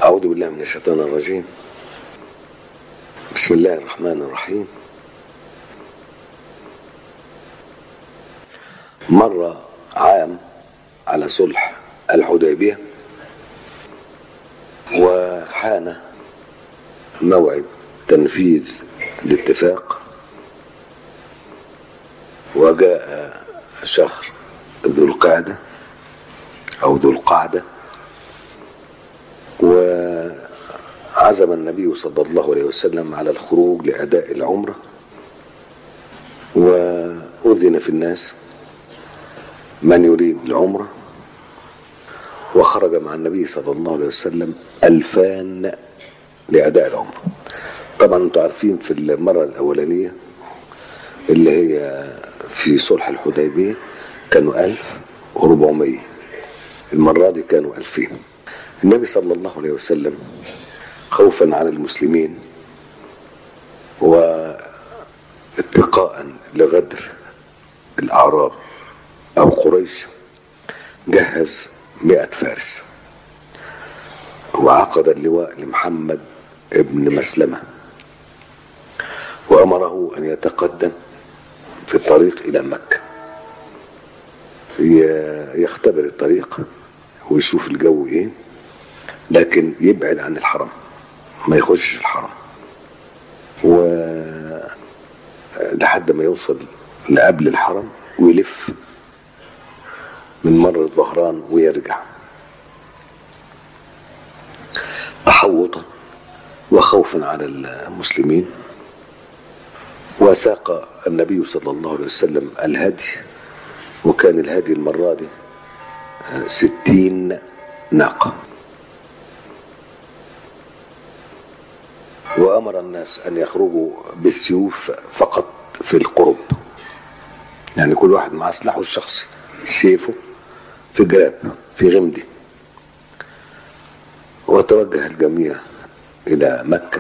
أعوذ بالله من الشيطان الرجيم بسم الله الرحمن الرحيم مر عام على صلح الحديبية وحان موعد تنفيذ الاتفاق وجاء شهر ذو القعدة أو ذو القعدة وعزم النبي صلى الله عليه وسلم على الخروج لأداء العمرة وأذن في الناس من يريد العمرة وخرج مع النبي صلى الله عليه وسلم ألفان لأداء العمرة طبعا انتم عارفين في المرة الأولانية اللي هي في صلح الحديبية كانوا ألف وربعمية المرة دي كانوا ألفين النبي صلى الله عليه وسلم خوفا على المسلمين واتقاء لغدر الأعراب أو قريش جهز مئة فارس وعقد اللواء لمحمد ابن مسلمة وأمره أن يتقدم في الطريق إلى مكة يختبر الطريق ويشوف الجو إيه لكن يبعد عن الحرم ما يخشش الحرم و لحد ما يوصل لقبل الحرم ويلف من مر الظهران ويرجع تحوطا وخوفا على المسلمين وساق النبي صلى الله عليه وسلم الهدي وكان الهدي المرة دي ستين ناقة وأمر الناس أن يخرجوا بالسيوف فقط في القرب يعني كل واحد مع سلاحه الشخصي سيفه في جراب في غمدي وتوجه الجميع إلى مكة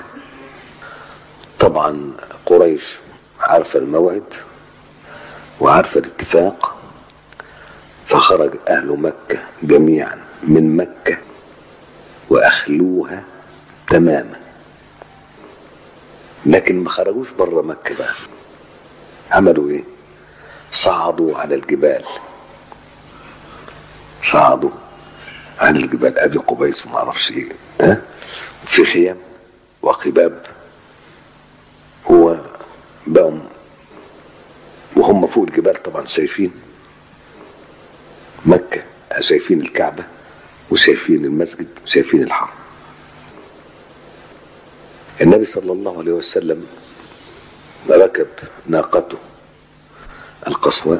طبعا قريش عارفة الموعد وعارفة الاتفاق فخرج أهل مكة جميعا من مكة وأخلوها تماما لكن ما خرجوش بره مكة بقى عملوا ايه صعدوا على الجبال صعدوا على الجبال ابي قبيس وما اعرفش ايه ها في خيام وقباب هو بقوا وهم فوق الجبال طبعا شايفين مكة شايفين الكعبة وشايفين المسجد وشايفين الحرم النبي صلى الله عليه وسلم ركب ناقته القصواء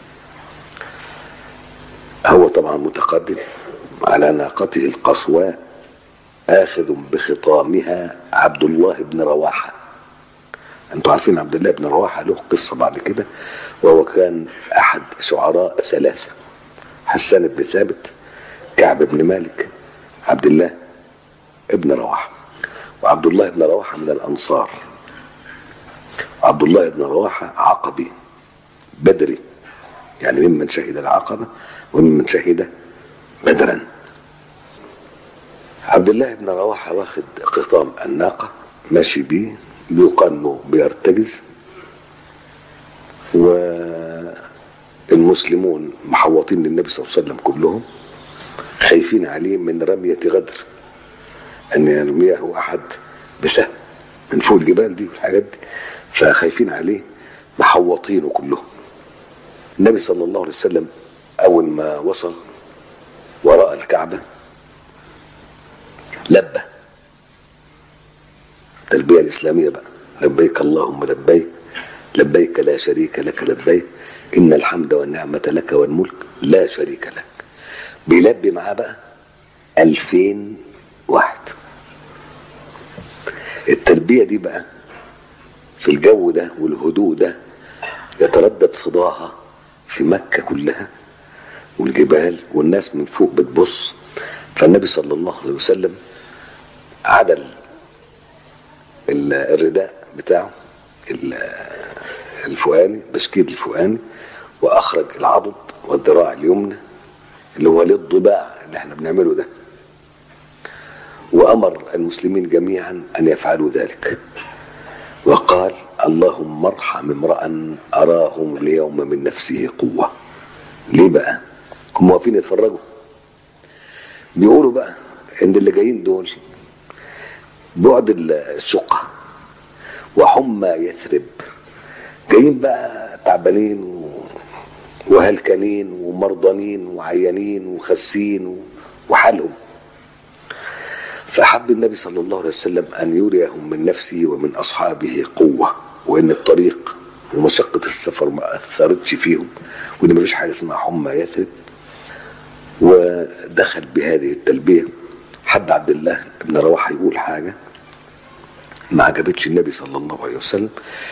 هو طبعا متقدم على ناقته القصواء آخذ بخطامها عبد الله بن رواحة انتوا عارفين عبد الله بن رواحة له قصة بعد كده وهو كان أحد شعراء ثلاثة حسان بن ثابت كعب بن مالك عبد الله ابن رواحة وعبد الله بن رواحة من الأنصار عبد الله بن رواحة عقبي بدري يعني ممن شهد العقبة وممن شهد بدرا عبد الله بن رواحة واخد قطام الناقة ماشي بيه بيقال انه بيرتجز والمسلمون محوطين للنبي صلى الله عليه وسلم كلهم خايفين عليه من رمية غدر ان يرميه احد بسهم من فوق الجبال دي والحاجات دي فخايفين عليه محوطينه كلهم النبي صلى الله عليه وسلم اول ما وصل وراء الكعبة لبى التلبية الإسلامية بقى لبيك اللهم لبيك لبيك لا شريك لك لبيك إن الحمد والنعمة لك والملك لا شريك لك بيلبي معاه بقى ألفين واحد التلبية دي بقى في الجو ده والهدوء ده يتردد صداها في مكة كلها والجبال والناس من فوق بتبص فالنبي صلى الله عليه وسلم عدل الرداء بتاعه الفؤاني بشكيد الفؤاني واخرج العضد والذراع اليمنى اللي هو للضباع اللي احنا بنعمله ده وأمر المسلمين جميعا أن يفعلوا ذلك وقال اللهم ارحم امرأ أراهم اليوم من نفسه قوة ليه بقى هم واقفين يتفرجوا بيقولوا بقى ان اللي جايين دول بعد الشقة وحمى يثرب جايين بقى تعبانين و- وهلكانين ومرضانين وعيانين وخسين وحالهم فحب النبي صلى الله عليه وسلم أن يريهم من نفسه ومن أصحابه قوة وإن الطريق ومشقة السفر ما أثرتش فيهم وإن مفيش حاجة اسمها حمى يثرب ودخل بهذه التلبية حب عبد الله بن رواحة يقول حاجة ما عجبتش النبي صلى الله عليه وسلم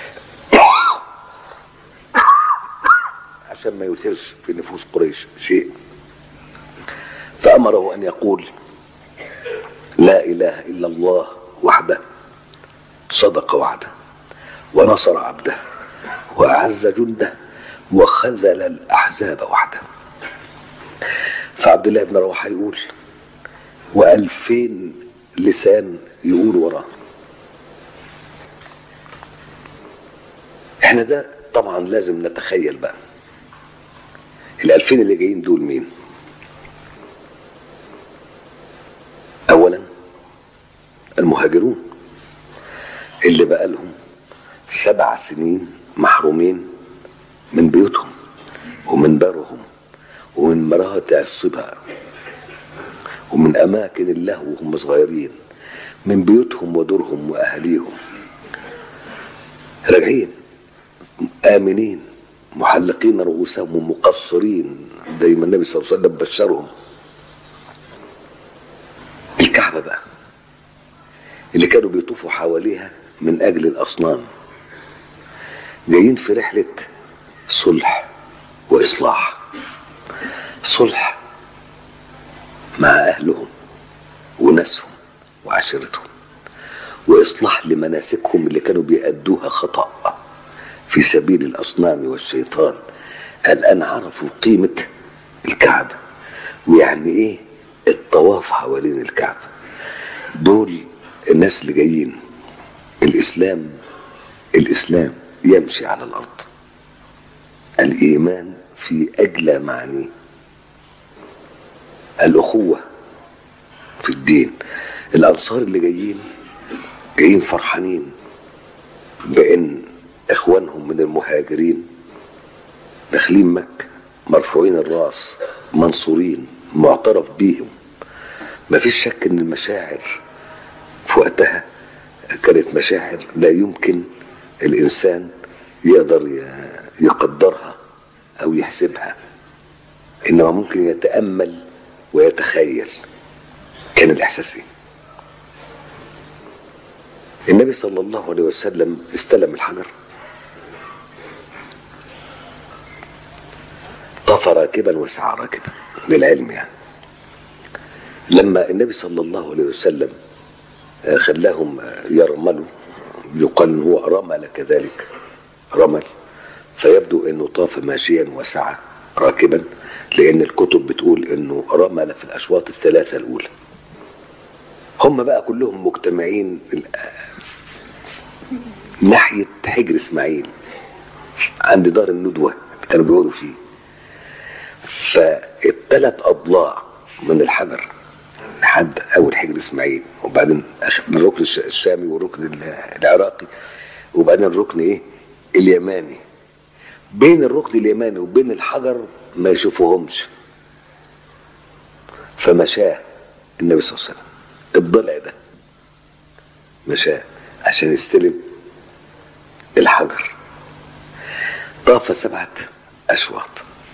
عشان ما يثيرش في نفوس قريش شيء فأمره أن يقول لا إله إلا الله وحده صدق وعده ونصر عبده وأعز جنده وخذل الأحزاب وحده فعبد الله بن رواحة يقول وألفين لسان يقول وراه احنا ده طبعا لازم نتخيل بقى الألفين اللي جايين دول مين أولا المهاجرون اللي بقى لهم سبع سنين محرومين من بيوتهم ومن دارهم ومن مراتع الصبا ومن أماكن اللهو وهم صغيرين من بيوتهم ودورهم وأهليهم راجعين آمنين محلقين رؤوسهم ومقصرين زي ما النبي صلى الله عليه وسلم بشرهم الكعبة بقى اللي كانوا بيطوفوا حواليها من أجل الأصنام جايين في رحلة صلح وإصلاح صلح مع أهلهم وناسهم وعشيرتهم وإصلاح لمناسكهم اللي كانوا بيأدوها خطأ في سبيل الأصنام والشيطان الآن عرفوا قيمة الكعبة ويعني إيه الطواف حوالين الكعبة دول الناس اللي جايين الإسلام الإسلام يمشي على الأرض الإيمان في أجلى معانيه الأخوة في الدين الأنصار اللي جايين جايين فرحانين بأن إخوانهم من المهاجرين داخلين مكة مرفوعين الراس منصورين معترف بيهم مفيش شك ان المشاعر في وقتها كانت مشاعر لا يمكن الانسان يقدر ي- يقدرها او يحسبها انما ممكن يتامل ويتخيل كان الاحساس ايه النبي صلى الله عليه وسلم استلم الحجر طاف راكبا وسعى راكبا للعلم يعني لما النبي صلى الله عليه وسلم آه، خلاهم آه، يرملوا يقال ان هو رمل كذلك رمل فيبدو انه طاف ماشيا وسعى راكبا لان الكتب بتقول انه رمل في الاشواط الثلاثه الاولى هم بقى كلهم مجتمعين ناحيه حجر اسماعيل عند دار الندوه كانوا بيقعدوا فيه فالثلاث اضلاع من الحجر لحد اول حجر اسماعيل وبعدين اخر الركن الش- الشامي والركن ال- العراقي وبعدين الركن ايه اليماني بين الركن اليماني وبين الحجر ما يشوفوهمش فمشاه النبي صلى الله عليه وسلم الضلع ده مشاه عشان يستلم الحجر طاف سبعة أشواط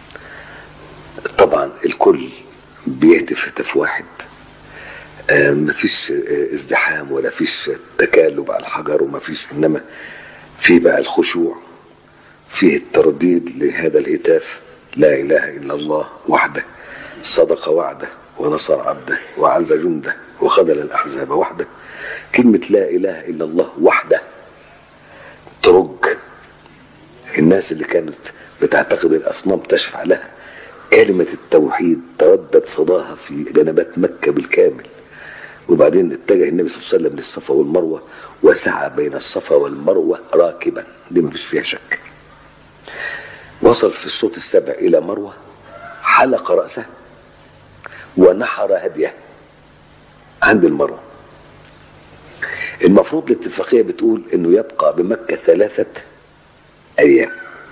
طبعا الكل بيهتف هتف واحد آه، مفيش آه، ازدحام ولا فيش تكالب على الحجر ومفيش انما في بقى الخشوع فيه الترديد لهذا الهتاف لا اله الا الله وحده صدق وعده ونصر عبده وعز جنده وخذل الاحزاب وحده كلمه لا اله الا الله وحده ترج الناس اللي كانت بتعتقد الاصنام تشفع لها كلمة التوحيد تردد صداها في جنبات مكة بالكامل وبعدين اتجه النبي صلى الله عليه وسلم للصفا والمروه وسعى بين الصفا والمروه راكبا دي ما فيش فيها شك وصل في الشوط السابع الى مروه حلق راسه ونحر هديه عند المروه المفروض الاتفاقيه بتقول انه يبقى بمكه ثلاثه ايام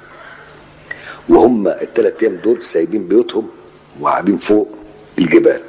وهم الثلاث ايام دول سايبين بيوتهم وقاعدين فوق الجبال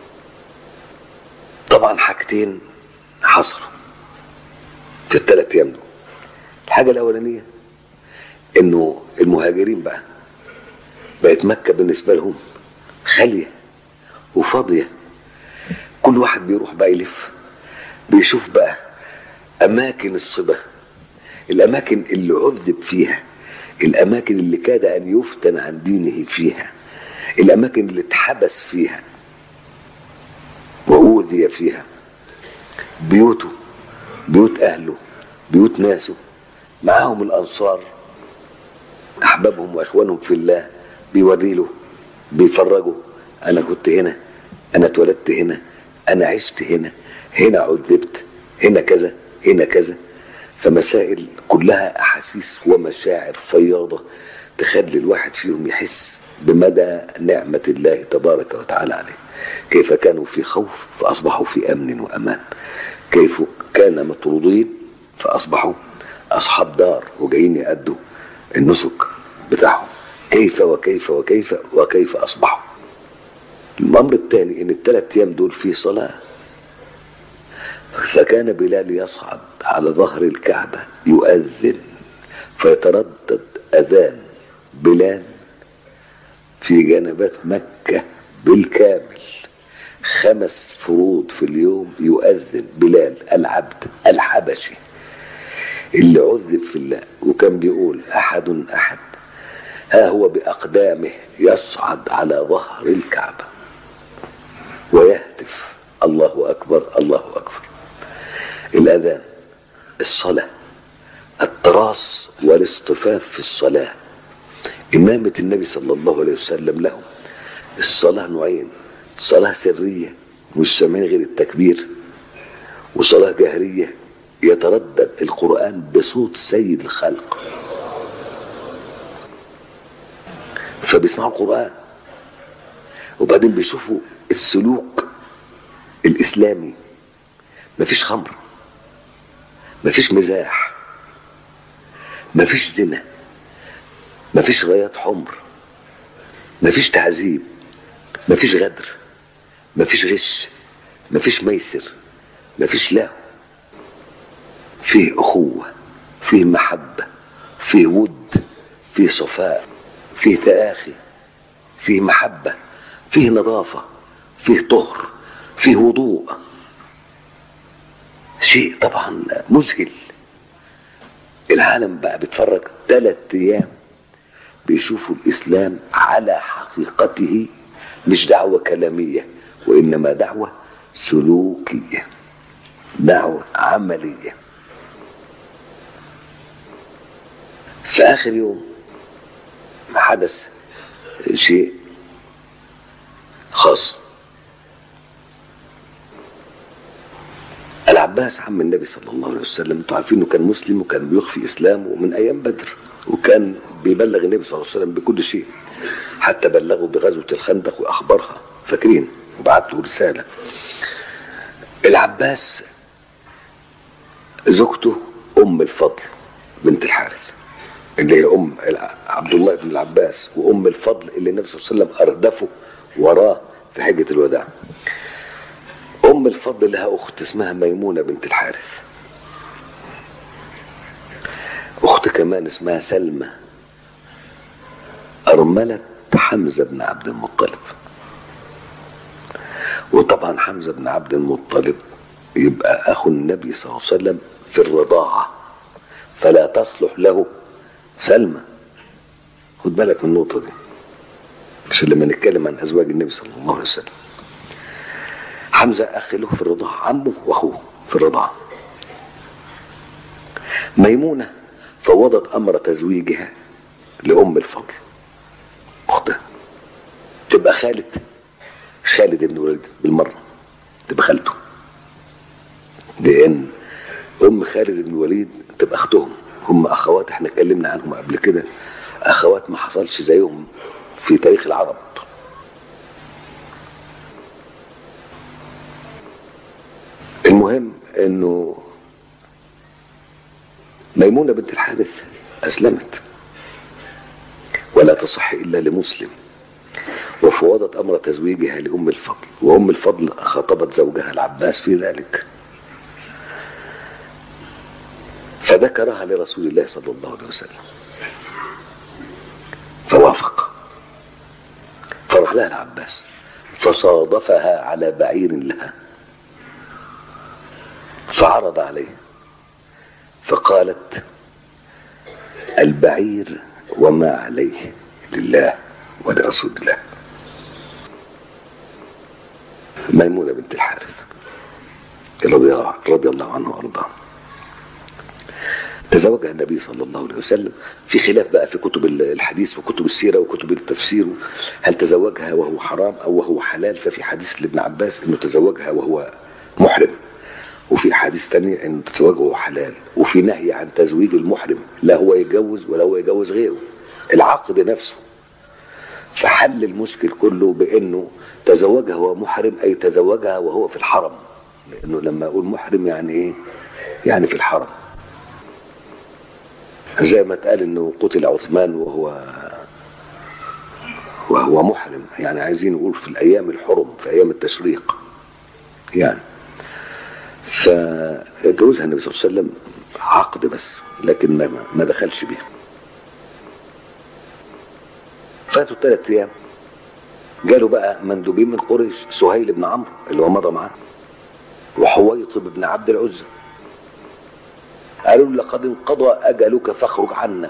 طبعا حاجتين حصلوا في الثلاث ايام دول الحاجه الاولانيه انه المهاجرين بقى بقت مكه بالنسبه لهم خاليه وفاضيه كل واحد بيروح بقى يلف بيشوف بقى اماكن الصبا الاماكن اللي عذب فيها الاماكن اللي كاد ان يفتن عن دينه فيها الاماكن اللي اتحبس فيها واوذي فيها بيوته بيوت اهله بيوت ناسه معاهم الانصار احبابهم واخوانهم في الله بيوري له بيفرجوا انا كنت هنا انا اتولدت هنا انا عشت هنا هنا عذبت هنا كذا هنا كذا فمسائل كلها احاسيس ومشاعر فياضه تخلي الواحد فيهم يحس بمدى نعمه الله تبارك وتعالى عليه كيف كانوا في خوف فاصبحوا في امن وامان كيف كان مطرودين فاصبحوا اصحاب دار وجايين يأدوا النسك بتاعهم كيف وكيف وكيف وكيف اصبحوا الامر الثاني ان الثلاث ايام دول في صلاه فكان بلال يصعد على ظهر الكعبه يؤذن فيتردد اذان بلال في جنبات مكه بالكامل خمس فروض في اليوم يؤذن بلال العبد الحبشي اللي عذب في الله وكان بيقول احد احد ها هو باقدامه يصعد على ظهر الكعبه ويهتف الله اكبر الله اكبر الاذان الصلاه التراص والاصطفاف في الصلاه امامه النبي صلى الله عليه وسلم لهم الصلاه نوعين صلاه سريه مش سامعين غير التكبير وصلاه جهريه يتردد القران بصوت سيد الخلق فبيسمعوا القران وبعدين بيشوفوا السلوك الاسلامي مفيش خمر مفيش مزاح مفيش زنا مفيش غايات حمر مفيش تعذيب مفيش غدر مفيش غش مفيش ميسر مفيش لهو فيه أخوة فيه محبة فيه ود فيه صفاء فيه تآخي فيه محبة فيه نظافة فيه طهر فيه وضوء شيء طبعا مذهل العالم بقى بيتفرج ثلاث ايام بيشوفوا الاسلام على حقيقته مش دعوه كلاميه وانما دعوه سلوكيه دعوه عمليه في اخر يوم حدث شيء خاص العباس عم النبي صلى الله عليه وسلم انتوا عارفين انه كان مسلم وكان بيخفي اسلامه من ايام بدر وكان بيبلغ النبي صلى الله عليه وسلم بكل شيء حتى بلغه بغزوه الخندق واخبارها فاكرين وبعت له رساله العباس زوجته ام الفضل بنت الحارث اللي هي ام عبد الله بن العباس وام الفضل اللي النبي صلى الله عليه وسلم اردفه وراه في حجه الوداع ام الفضل لها اخت اسمها ميمونه بنت الحارث اخت كمان اسمها سلمى ارمله حمزه بن عبد المطلب وطبعا حمزه بن عبد المطلب يبقى اخو النبي صلى الله عليه وسلم في الرضاعه فلا تصلح له سلمى خد بالك من النقطه دي عشان لما نتكلم عن ازواج النبي صلى الله عليه وسلم حمزه اخ له في الرضاعه عمه واخوه في الرضاعه ميمونه فوضت امر تزويجها لام الفضل اختها تبقى خالد خالد بن وليد بالمره تبقى خالته لان ام خالد بن الوليد تبقى اختهم هم اخوات احنا اتكلمنا عنهم قبل كده اخوات ما حصلش زيهم في تاريخ العرب المهم انه ميمونة بنت الحارث اسلمت ولا تصح الا لمسلم وفوضت امر تزويجها لام الفضل وام الفضل خاطبت زوجها العباس في ذلك فذكرها لرسول الله صلى الله عليه وسلم فوافق فراح لها العباس فصادفها على بعير لها فعرض عليه فقالت البعير وما عليه لله ولرسول الله ميمونة بنت الحارث رضي الله رضي الله عنه وارضاه تزوجها النبي صلى الله عليه وسلم في خلاف بقى في كتب الحديث وكتب السيره وكتب التفسير هل تزوجها وهو حرام او وهو حلال ففي حديث لابن عباس انه تزوجها وهو محرم وفي حديث تانية ان تزوجه وهو حلال وفي نهي عن تزويج المحرم لا هو يتجوز ولا هو يجوز غيره العقد نفسه فحل المشكل كله بانه تزوجها وهو محرم اي تزوجها وهو في الحرم لانه لما اقول محرم يعني ايه يعني في الحرم زي ما اتقال انه قتل عثمان وهو وهو محرم يعني عايزين نقول في الايام الحرم في ايام التشريق يعني فجوزها النبي صلى الله عليه وسلم عقد بس لكن ما ما دخلش بيها فاتوا ثلاث ايام جاله بقى مندوبين من قريش سهيل بن عمرو اللي هو مضى معاه وحويطب بن عبد العزى قالوا له لقد انقضى اجلك فاخرج عنا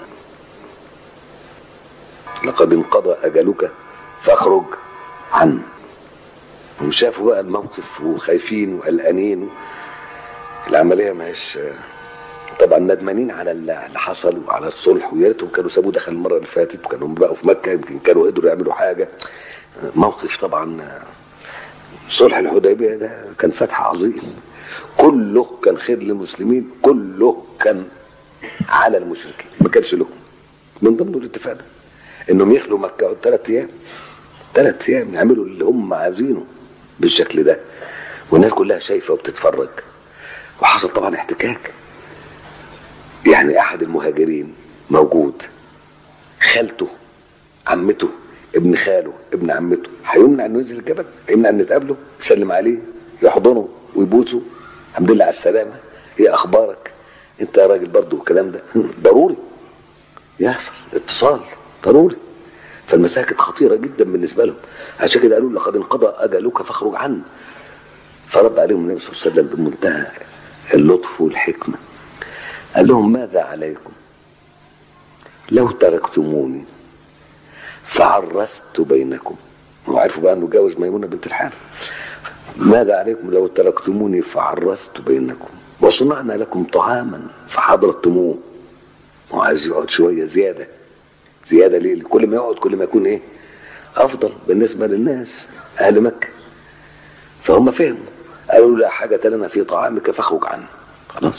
لقد انقضى اجلك فاخرج عنا وشافوا بقى الموقف وخايفين وقلقانين العمليه ما هيش طبعا ندمانين على اللي حصل وعلى الصلح ويا ريتهم كانوا سابوه دخل المره اللي فاتت وكانوا بقوا في مكه يمكن كانوا قدروا يعملوا حاجه موقف طبعا صلح الحديبيه ده كان فتح عظيم كله كان خير للمسلمين كله كان على المشركين ما كانش لهم من ضمن الاتفاق ده انهم يخلوا مكه ثلاث ايام ثلاث ايام يعملوا اللي هم عايزينه بالشكل ده والناس كلها شايفه وبتتفرج وحصل طبعا احتكاك يعني احد المهاجرين موجود خالته عمته ابن خاله ابن عمته هيمنع انه ينزل الجبل هيمنع ان نتقابله يسلم عليه يحضنه ويبوسه الحمد لله على السلامه ايه اخبارك انت يا راجل برضه الكلام ده ضروري يحصل اتصال ضروري فالمساله كانت خطيره جدا بالنسبه لهم عشان كده قالوا لقد انقضى اجلك فاخرج عنه فرد عليهم النبي صلى الله عليه وسلم بمنتهى اللطف والحكمه قال لهم ماذا عليكم لو تركتموني فعرست بينكم وعرفوا بقى انه جوز ميمونه بنت الحارث ماذا عليكم لو تركتموني فعرست بينكم وصنعنا لكم طعاما فحضرتموه وعايز يقعد شويه زياده زياده ليه؟ كل ما يقعد كل ما يكون ايه؟ افضل بالنسبه للناس اهل مكه فهم فهموا قالوا لا حاجه لنا في طعامك فاخرج عنه خلاص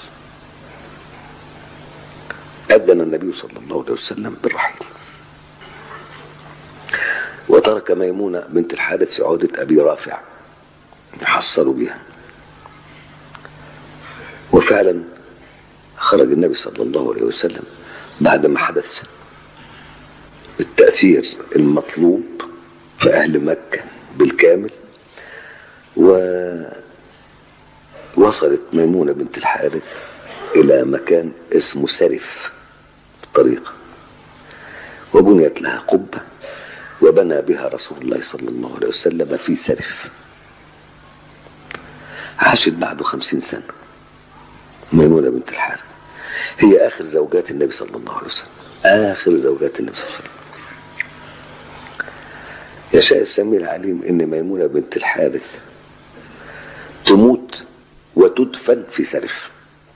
أذن النبي صلى الله عليه وسلم بالرحيل وترك ميمونة بنت الحارث في عودة أبي رافع يحصلوا بها وفعلا خرج النبي صلى الله عليه وسلم بعدما حدث التأثير المطلوب في أهل مكة بالكامل ووصلت ميمونة بنت الحارث إلى مكان اسمه سرف طريقة وبنيت لها قبة وبنى بها رسول الله صلى الله عليه وسلم في سرف عاشت بعده خمسين سنة ميمونة بنت الحارث هي آخر زوجات النبي صلى الله عليه وسلم آخر زوجات النبي صلى الله عليه وسلم يشاء السميع العليم ان ميمونة بنت الحارث تموت وتدفن في سرف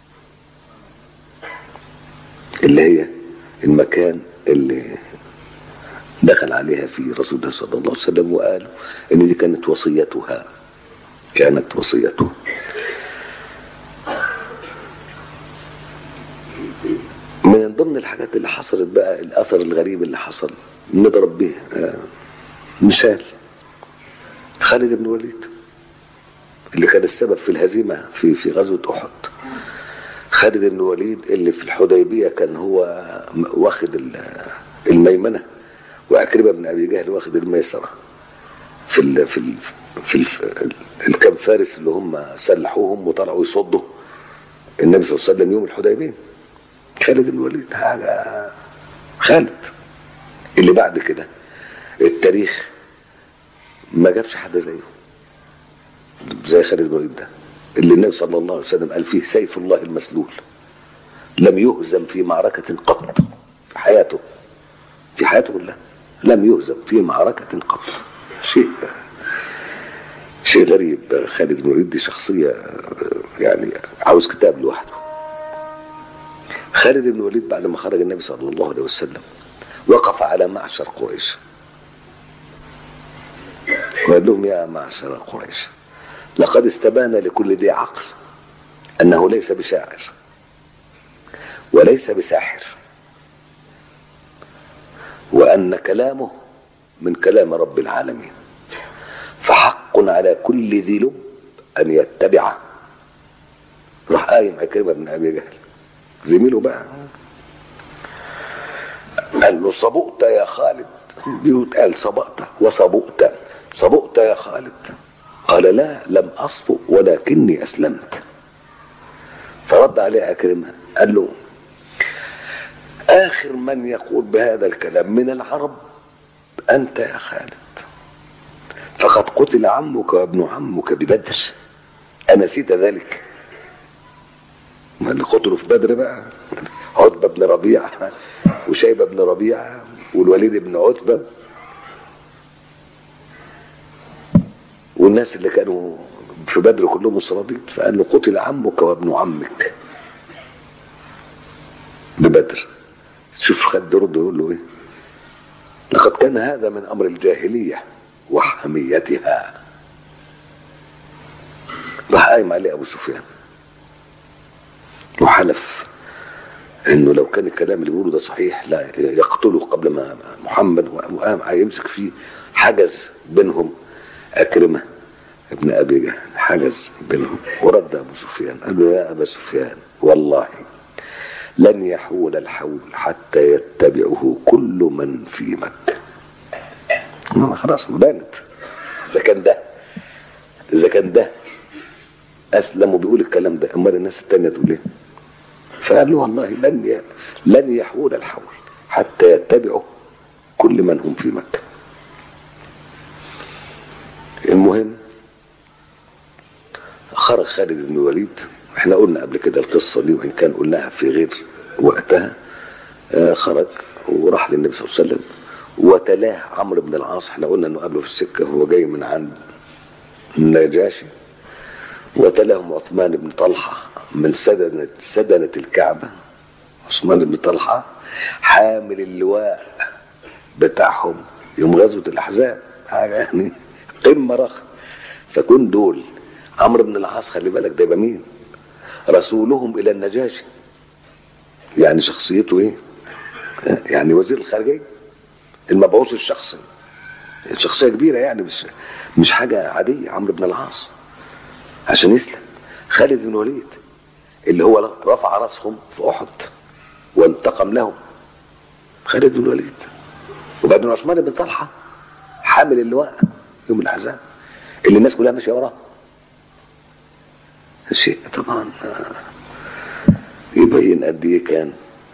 اللي هي المكان اللي دخل عليها فيه رسول الله صلى الله عليه وسلم وقالوا ان دي كانت وصيتها كانت وصيته ضمن الحاجات اللي حصلت بقى الاثر الغريب اللي حصل نضرب به آه، مثال خالد بن الوليد اللي كان السبب في الهزيمه في في غزوه احد خالد بن الوليد اللي في الحديبيه كان هو م- واخد ال- الميمنه وعكرمه بن ابي جهل واخد الميسره في ال في ال في ال الكام فارس اللي هم سلحوهم وطلعوا يصدوا النبي صلى الله عليه وسلم يوم الحديبيه خالد بن الوليد حاجه خالد اللي بعد كده التاريخ ما جابش حد زيه زي خالد بن الوليد ده اللي النبي صلى الله عليه وسلم قال فيه سيف الله المسلول لم يهزم في معركة قط في حياته في حياته كلها لم يهزم في معركة قط شيء شيء غريب خالد بن الوليد دي شخصية يعني عاوز كتاب لوحده خالد بن الوليد بعد ما خرج النبي صلى الله عليه وسلم وقف على معشر قريش وقال لهم يا معشر قريش لقد استبان لكل ذي عقل انه ليس بشاعر وليس بساحر وان كلامه من كلام رب العالمين فحق على كل ذي لب ان يتبعه راح قايم عكرمه بن ابي جهل زميله بقى قال له صبؤت يا خالد بيتقال صبأت وصبؤت صبؤت يا خالد قال لا لم أصبؤ ولكني أسلمت فرد عليه عكرمة قال له آخر من يقول بهذا الكلام من العرب أنت يا خالد فقد قتل عمك وابن عمك ببدر أنسيت ذلك ما اللي قتلوا في بدر بقى عتبة بن ربيعة وشيبة بن ربيعة والوليد بن عتبة والناس اللي كانوا في بدر كلهم الصناديق فقال له قتل عمك وابن عمك ببدر شوف خد رد يقول له ايه لقد كان هذا من امر الجاهليه وحميتها راح قايم عليه ابو سفيان وحلف انه لو كان الكلام اللي بيقوله ده صحيح لا يقتله قبل ما محمد وقام هيمسك فيه حجز بينهم أكرمة ابن أبي جهل حجز بينهم ورد أبو سفيان قال له يا أبا سفيان والله لن يحول الحول حتى يتبعه كل من في مكة ما خلاص بانت إذا كان ده إذا كان ده أسلم وبيقول الكلام ده أمال الناس التانية تقول إيه؟ فقال له والله لن ي... لن يحول الحول حتى يتبعه كل من هم في مكة المهم خرج خالد بن الوليد احنا قلنا قبل كده القصة دي وإن كان قلناها في غير وقتها آه خرج وراح للنبي صلى الله عليه وسلم وتلاه عمرو بن العاص احنا قلنا انه قبله في السكة هو جاي من عند النجاشي وتلاهم عثمان بن طلحة من سدنة سدنة الكعبة عثمان بن طلحة حامل اللواء بتاعهم يوم غزوة الأحزاب حاجة يعني قمة رخ فكون دول عمرو بن العاص خلي بالك ده يبقى مين؟ رسولهم إلى النجاشي يعني شخصيته إيه؟ يعني وزير الخارجية المبعوث الشخصي شخصية كبيرة يعني مش مش حاجة عادية عمرو بن العاص عشان يسلم خالد بن الوليد اللي هو رفع راسهم في احد وانتقم لهم خالد بن الوليد وبعدين عثمان بن طلحه حامل اللواء يوم الاحزاب اللي الناس كلها ماشيه وراه شيء طبعا يبين قد ايه كان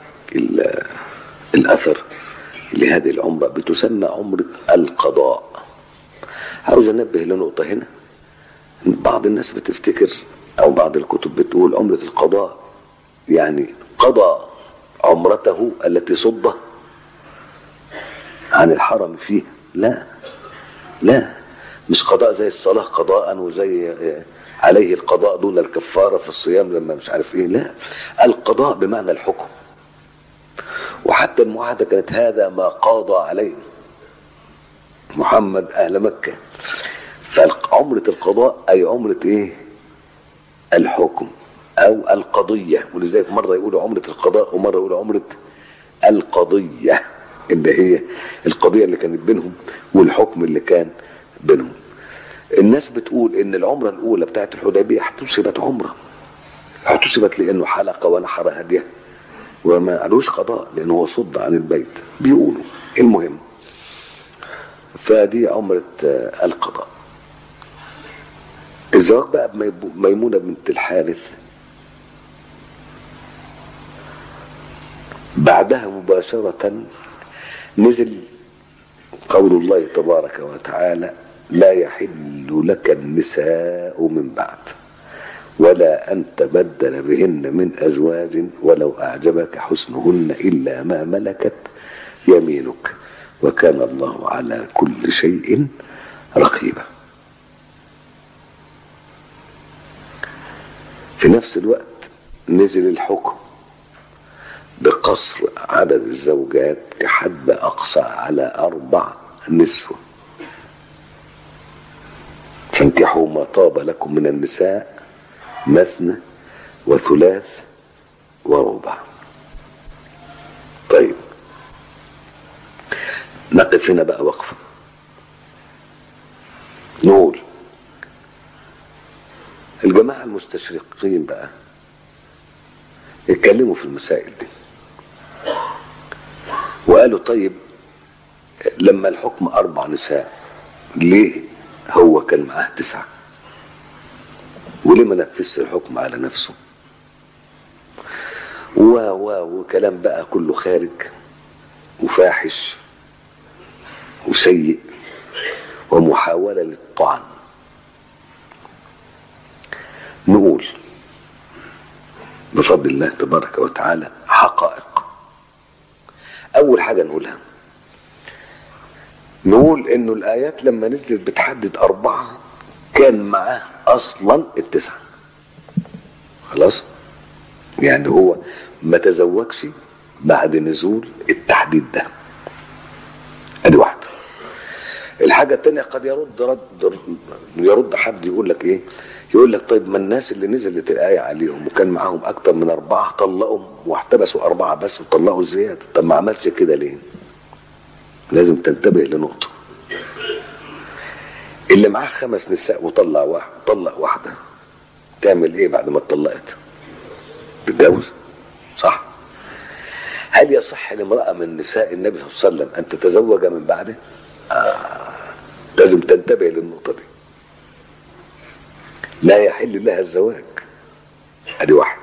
الاثر لهذه العمره بتسمى عمره القضاء عاوز انبه لنقطه هنا بعض الناس بتفتكر او بعض الكتب بتقول عمرة القضاء يعني قضى عمرته التي صد عن الحرم فيها لا لا مش قضاء زي الصلاة قضاء وزي عليه القضاء دون الكفارة في الصيام لما مش عارف ايه لا القضاء بمعنى الحكم وحتى المعاهدة كانت هذا ما قاضى عليه محمد أهل مكة فعمرة القضاء أي عمرة إيه؟ الحكم أو القضية ولذلك مرة يقولوا عمرة القضاء ومرة يقولوا عمرة القضية اللي هي القضية اللي كانت بينهم والحكم اللي كان بينهم الناس بتقول ان العمرة الاولى بتاعت الحديبية احتسبت عمرة احتسبت لانه حلق ونحر هديه وما قالوش قضاء لانه هو صد عن البيت بيقولوا المهم فدي عمرة آه، القضاء الزواج بقى بميمونة بنت الحارث بعدها مباشرة نزل قول الله تبارك وتعالى لا يحل لك النساء من بعد ولا أن تبدل بهن من أزواج ولو أعجبك حسنهن إلا ما ملكت يمينك وكان الله على كل شيء رقيبا في نفس الوقت نزل الحكم بقصر عدد الزوجات كحد أقصى على أربع نسوة فانكحوا ما طاب لكم من النساء مثنى وثلاث وربع طيب نقف هنا بقى وقفة نقول الجماعة المستشرقين بقى اتكلموا في المسائل دي وقالوا طيب لما الحكم أربع نساء ليه هو كان معاه تسعة وليه ما نفذش الحكم على نفسه و و وكلام بقى كله خارج وفاحش وسيء ومحاولة للطعن نقول بفضل الله تبارك وتعالى حقائق أول حاجة نقولها نقول إنه الآيات لما نزلت بتحدد أربعة كان معاه أصلا التسعة خلاص يعني هو ما تزوجش بعد نزول التحديد ده ادي واحده الحاجة التانية قد يرد رد يرد حد يقول لك ايه يقول لك طيب ما الناس اللي نزلت الآية عليهم وكان معاهم أكتر من أربعة طلقوا واحتبسوا أربعة بس وطلقوا زيادة طب ما عملش كده ليه؟ لازم تنتبه لنقطة اللي معاه خمس نساء وطلع واحد طلق واحدة تعمل ايه بعد ما اتطلقت؟ تتجوز صح؟ هل يصح لامرأة من نساء النبي صلى الله عليه وسلم أن تتزوج من بعده؟ آه. لازم تنتبه للنقطة دي لا يحل لها الزواج ادي واحد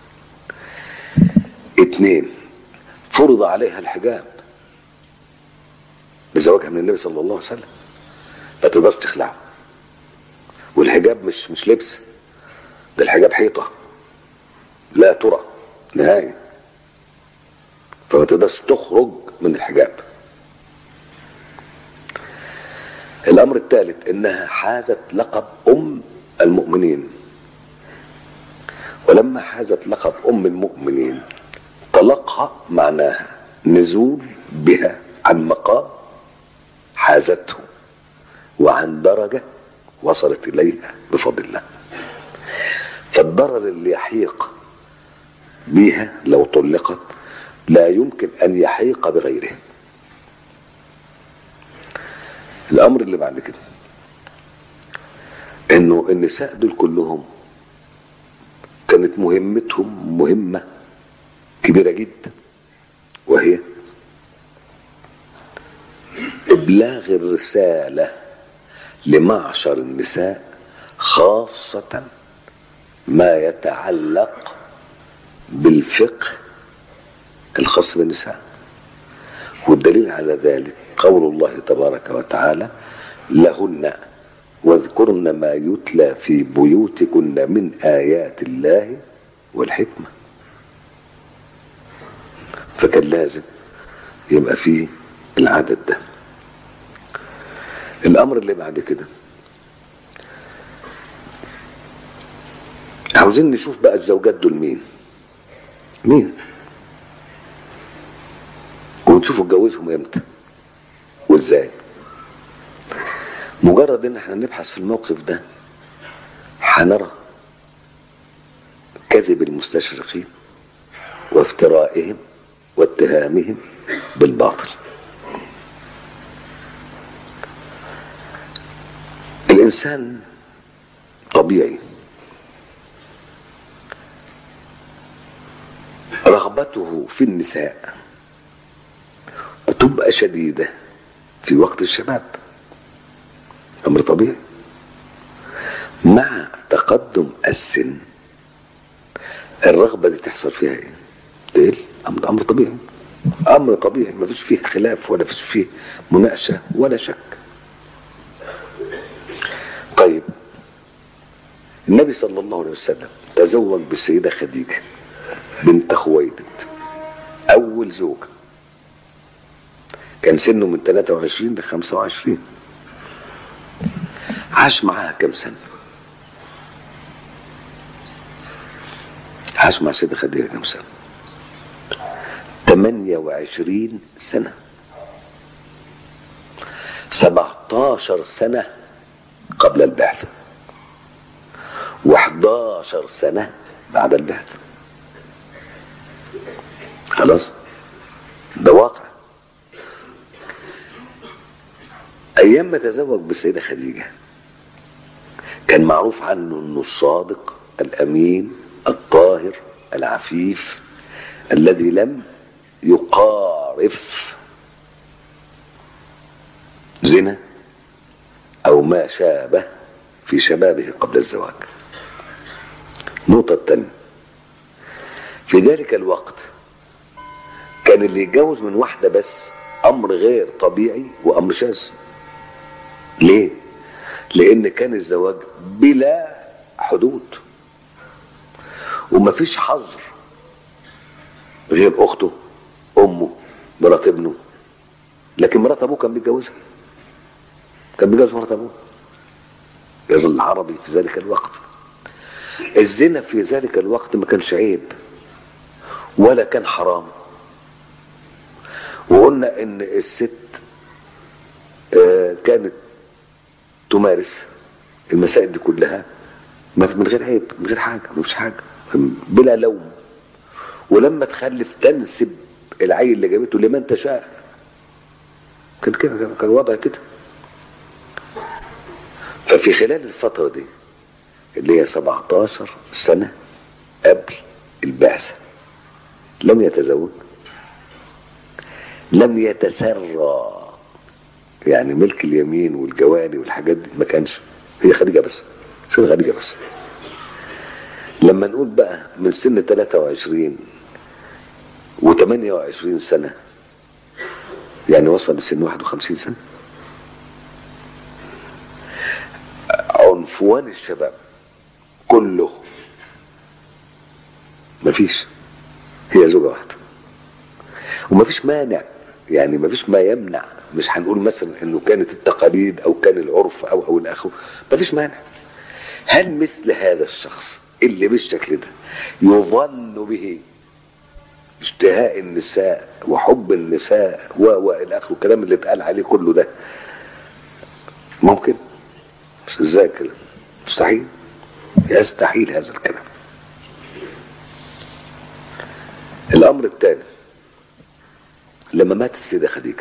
اتنين فرض عليها الحجاب بزواجها من النبي صلى الله عليه وسلم لا تقدرش تخلعه والحجاب مش مش لبس ده الحجاب حيطه لا ترى نهائي فما تقدرش تخرج من الحجاب الامر الثالث انها حازت لقب ام المؤمنين ولما حازت لقب ام المؤمنين طلقها معناها نزول بها عن مقام حازته وعن درجة وصلت إليها بفضل الله فالضرر اللي يحيق بها لو طلقت لا يمكن أن يحيق بغيره الأمر اللي بعد كده انه النساء دول كلهم كانت مهمتهم مهمة كبيرة جدا وهي ابلاغ الرسالة لمعشر النساء خاصة ما يتعلق بالفقه الخاص بالنساء والدليل على ذلك قول الله تبارك وتعالى لهن واذكرن ما يتلى في بيوتكن من آيات الله والحكمة فكان لازم يبقى فيه العدد ده الأمر اللي بعد كده عاوزين نشوف بقى الزوجات دول مين مين ونشوف اتجوزهم امتى وازاي مجرد ان احنا نبحث في الموقف ده هنرى كذب المستشرقين وافترائهم واتهامهم بالباطل الإنسان طبيعي رغبته في النساء بتبقى شديدة في وقت الشباب أمر طبيعي مع تقدم السن الرغبة دي تحصل فيها ايه؟ تقل أمر, أمر طبيعي أمر طبيعي ما فيش فيه خلاف ولا فيش فيه مناقشة ولا شك طيب النبي صلى الله عليه وسلم تزوج بالسيدة خديجة بنت خويلد أول زوج كان سنه من 23 ل 25 عاش معاها كم سنة عاش مع السيدة خديجة كم سنة 28 سنة 17 سنة قبل البعثة و11 سنة بعد البعثة خلاص ده واقع ايام ما تزوج بالسيده خديجه كان معروف عنه انه الصادق الامين الطاهر العفيف الذي لم يقارف زنا او ما شابه في شبابه قبل الزواج النقطه الثانيه في ذلك الوقت كان اللي يتجوز من واحده بس امر غير طبيعي وامر شاذ ليه لان كان الزواج بلا حدود ومفيش حظر غير اخته امه مرات ابنه لكن مرات ابوه كان بيتجوزها كان بيتجوز مرات ابوه العربي في ذلك الوقت الزنا في ذلك الوقت ما كانش عيب ولا كان حرام وقلنا ان الست آه، كانت تمارس المسائل دي كلها ما- من غير عيب من غير حاجه مش حاجه بلا لوم ولما تخلف تنسب العيل اللي جابته لمن تشاء كان كده كان- كان الوضع كده ففي خلال الفتره دي اللي هي 17 سنه قبل البعثه لم يتزوج لم يتسرى يعني ملك اليمين والجواني والحاجات دي ما كانش هي خديجه بس سيدة خديجه بس لما نقول بقى من سن 23 و28 سنه يعني وصل لسن 51 سنه عنفوان الشباب كله مفيش هي زوجه واحده ومفيش مانع يعني مفيش ما يمنع مش هنقول مثلا انه كانت التقاليد او كان العرف او او الاخر مفيش مانع هل مثل هذا الشخص اللي بالشكل ده يظن به اشتهاء النساء وحب النساء و والى اخره الكلام اللي اتقال عليه كله ده ممكن مش ازاي كده مستحيل يستحيل هذا الكلام الامر الثاني لما مات السيدة خديجة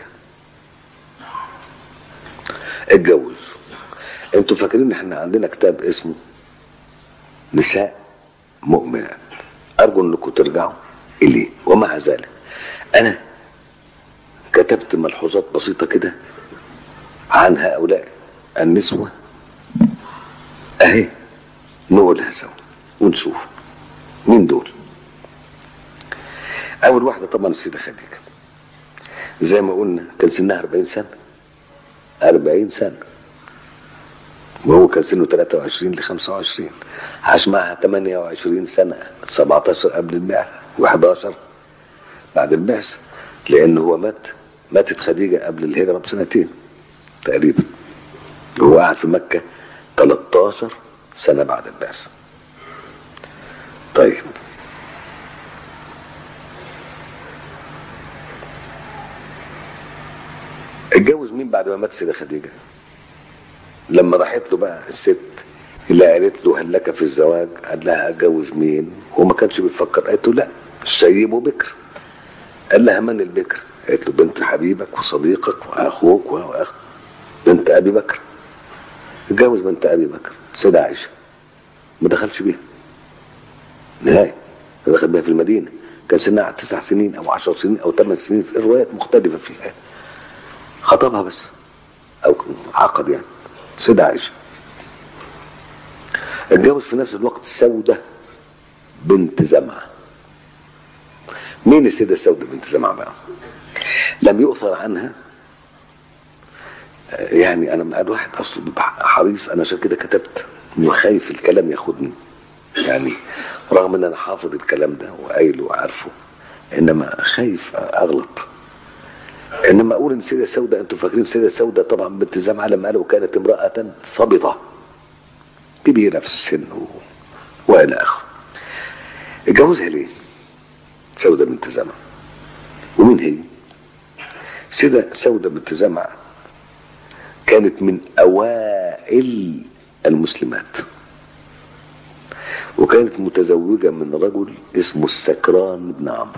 اتجوز انتوا فاكرين احنا عندنا كتاب اسمه نساء مؤمنات ارجو انكم ترجعوا اليه ومع ذلك انا كتبت ملحوظات بسيطة كده عن هؤلاء النسوة اهي نقولها سوا ونشوف مين دول اول واحدة طبعا السيدة خديجة زي ما قلنا كان سنها 40 سنة 40 سنة وهو كان سنه 23 ل 25 عاش معها 28 سنة 17 قبل البعثة و11 بعد البعثة لأن هو مات ماتت خديجة قبل الهجرة بسنتين تقريبا وهو قاعد في مكة 13 سنة بعد البعثة طيب اتجوز مين بعد ما مات سيدة خديجة لما راحت له بقى الست اللي قالت له هل لك في الزواج قال لها اتجوز مين هو ما كانش بيفكر قالت له لا سيبه بكر قال لها من البكر قالت له بنت حبيبك وصديقك واخوك واخ بنت ابي بكر اتجوز بنت ابي بكر سيدة عائشه ما دخلش بيها نهائي دخل بيها في المدينه كان سنها تسع سنين او عشر سنين او ثمان سنين في الروايات مختلفه فيها خطبها بس او عقد يعني سيدة عائشه اتجوز في نفس الوقت سودة بنت زمعة مين السيدة سودة بنت زمعة بقى لم يؤثر عنها يعني انا قاعد واحد اصله بيبقى حريص انا عشان كده كتبت وخايف الكلام ياخدني يعني رغم ان انا حافظ الكلام ده وقايله وعارفه انما خايف اغلط انما اقول ان السيده السوداء انتم فاكرين السيده السوداء طبعا بنت زمعه لما قالوا كانت امراه ثبطه كبيره في السن و... والى اخره اتجوزها ليه؟ سودة بنت زمعه ومين هي؟ السيده سودة بنت زمعه كانت من اوائل المسلمات وكانت متزوجة من رجل اسمه السكران بن عمرو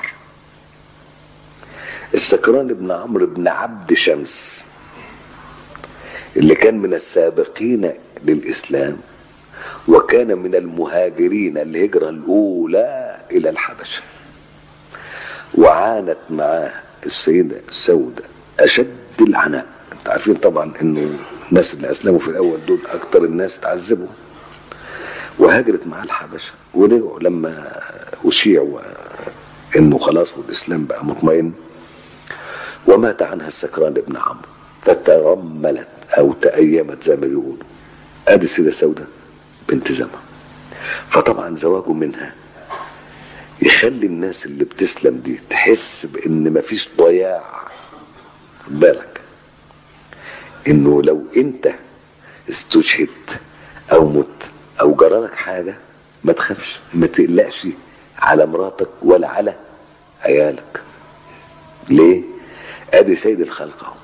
السكران بن عمرو بن عبد شمس اللي كان من السابقين للإسلام وكان من المهاجرين الهجرة الأولى إلى الحبشة وعانت معاه السيدة السودة أشد العناء انت عارفين طبعا انه الناس اللي اسلموا في الاول دول اكتر الناس تعذبوا وهاجرت معاه الحبشه ورجعوا لما اشيعوا انه خلاص والاسلام بقى مطمئن ومات عنها السكران ابن عمرو فترملت او تأيمت زي ما بيقولوا ادي السيده سودة بنت زمن فطبعا زواجه منها يخلي الناس اللي بتسلم دي تحس بان مفيش ضياع خد بالك انه لو انت استشهدت او مت او جرالك حاجه ما تخافش ما تقلقش على مراتك ولا على عيالك ليه ادي سيد الخلق اهو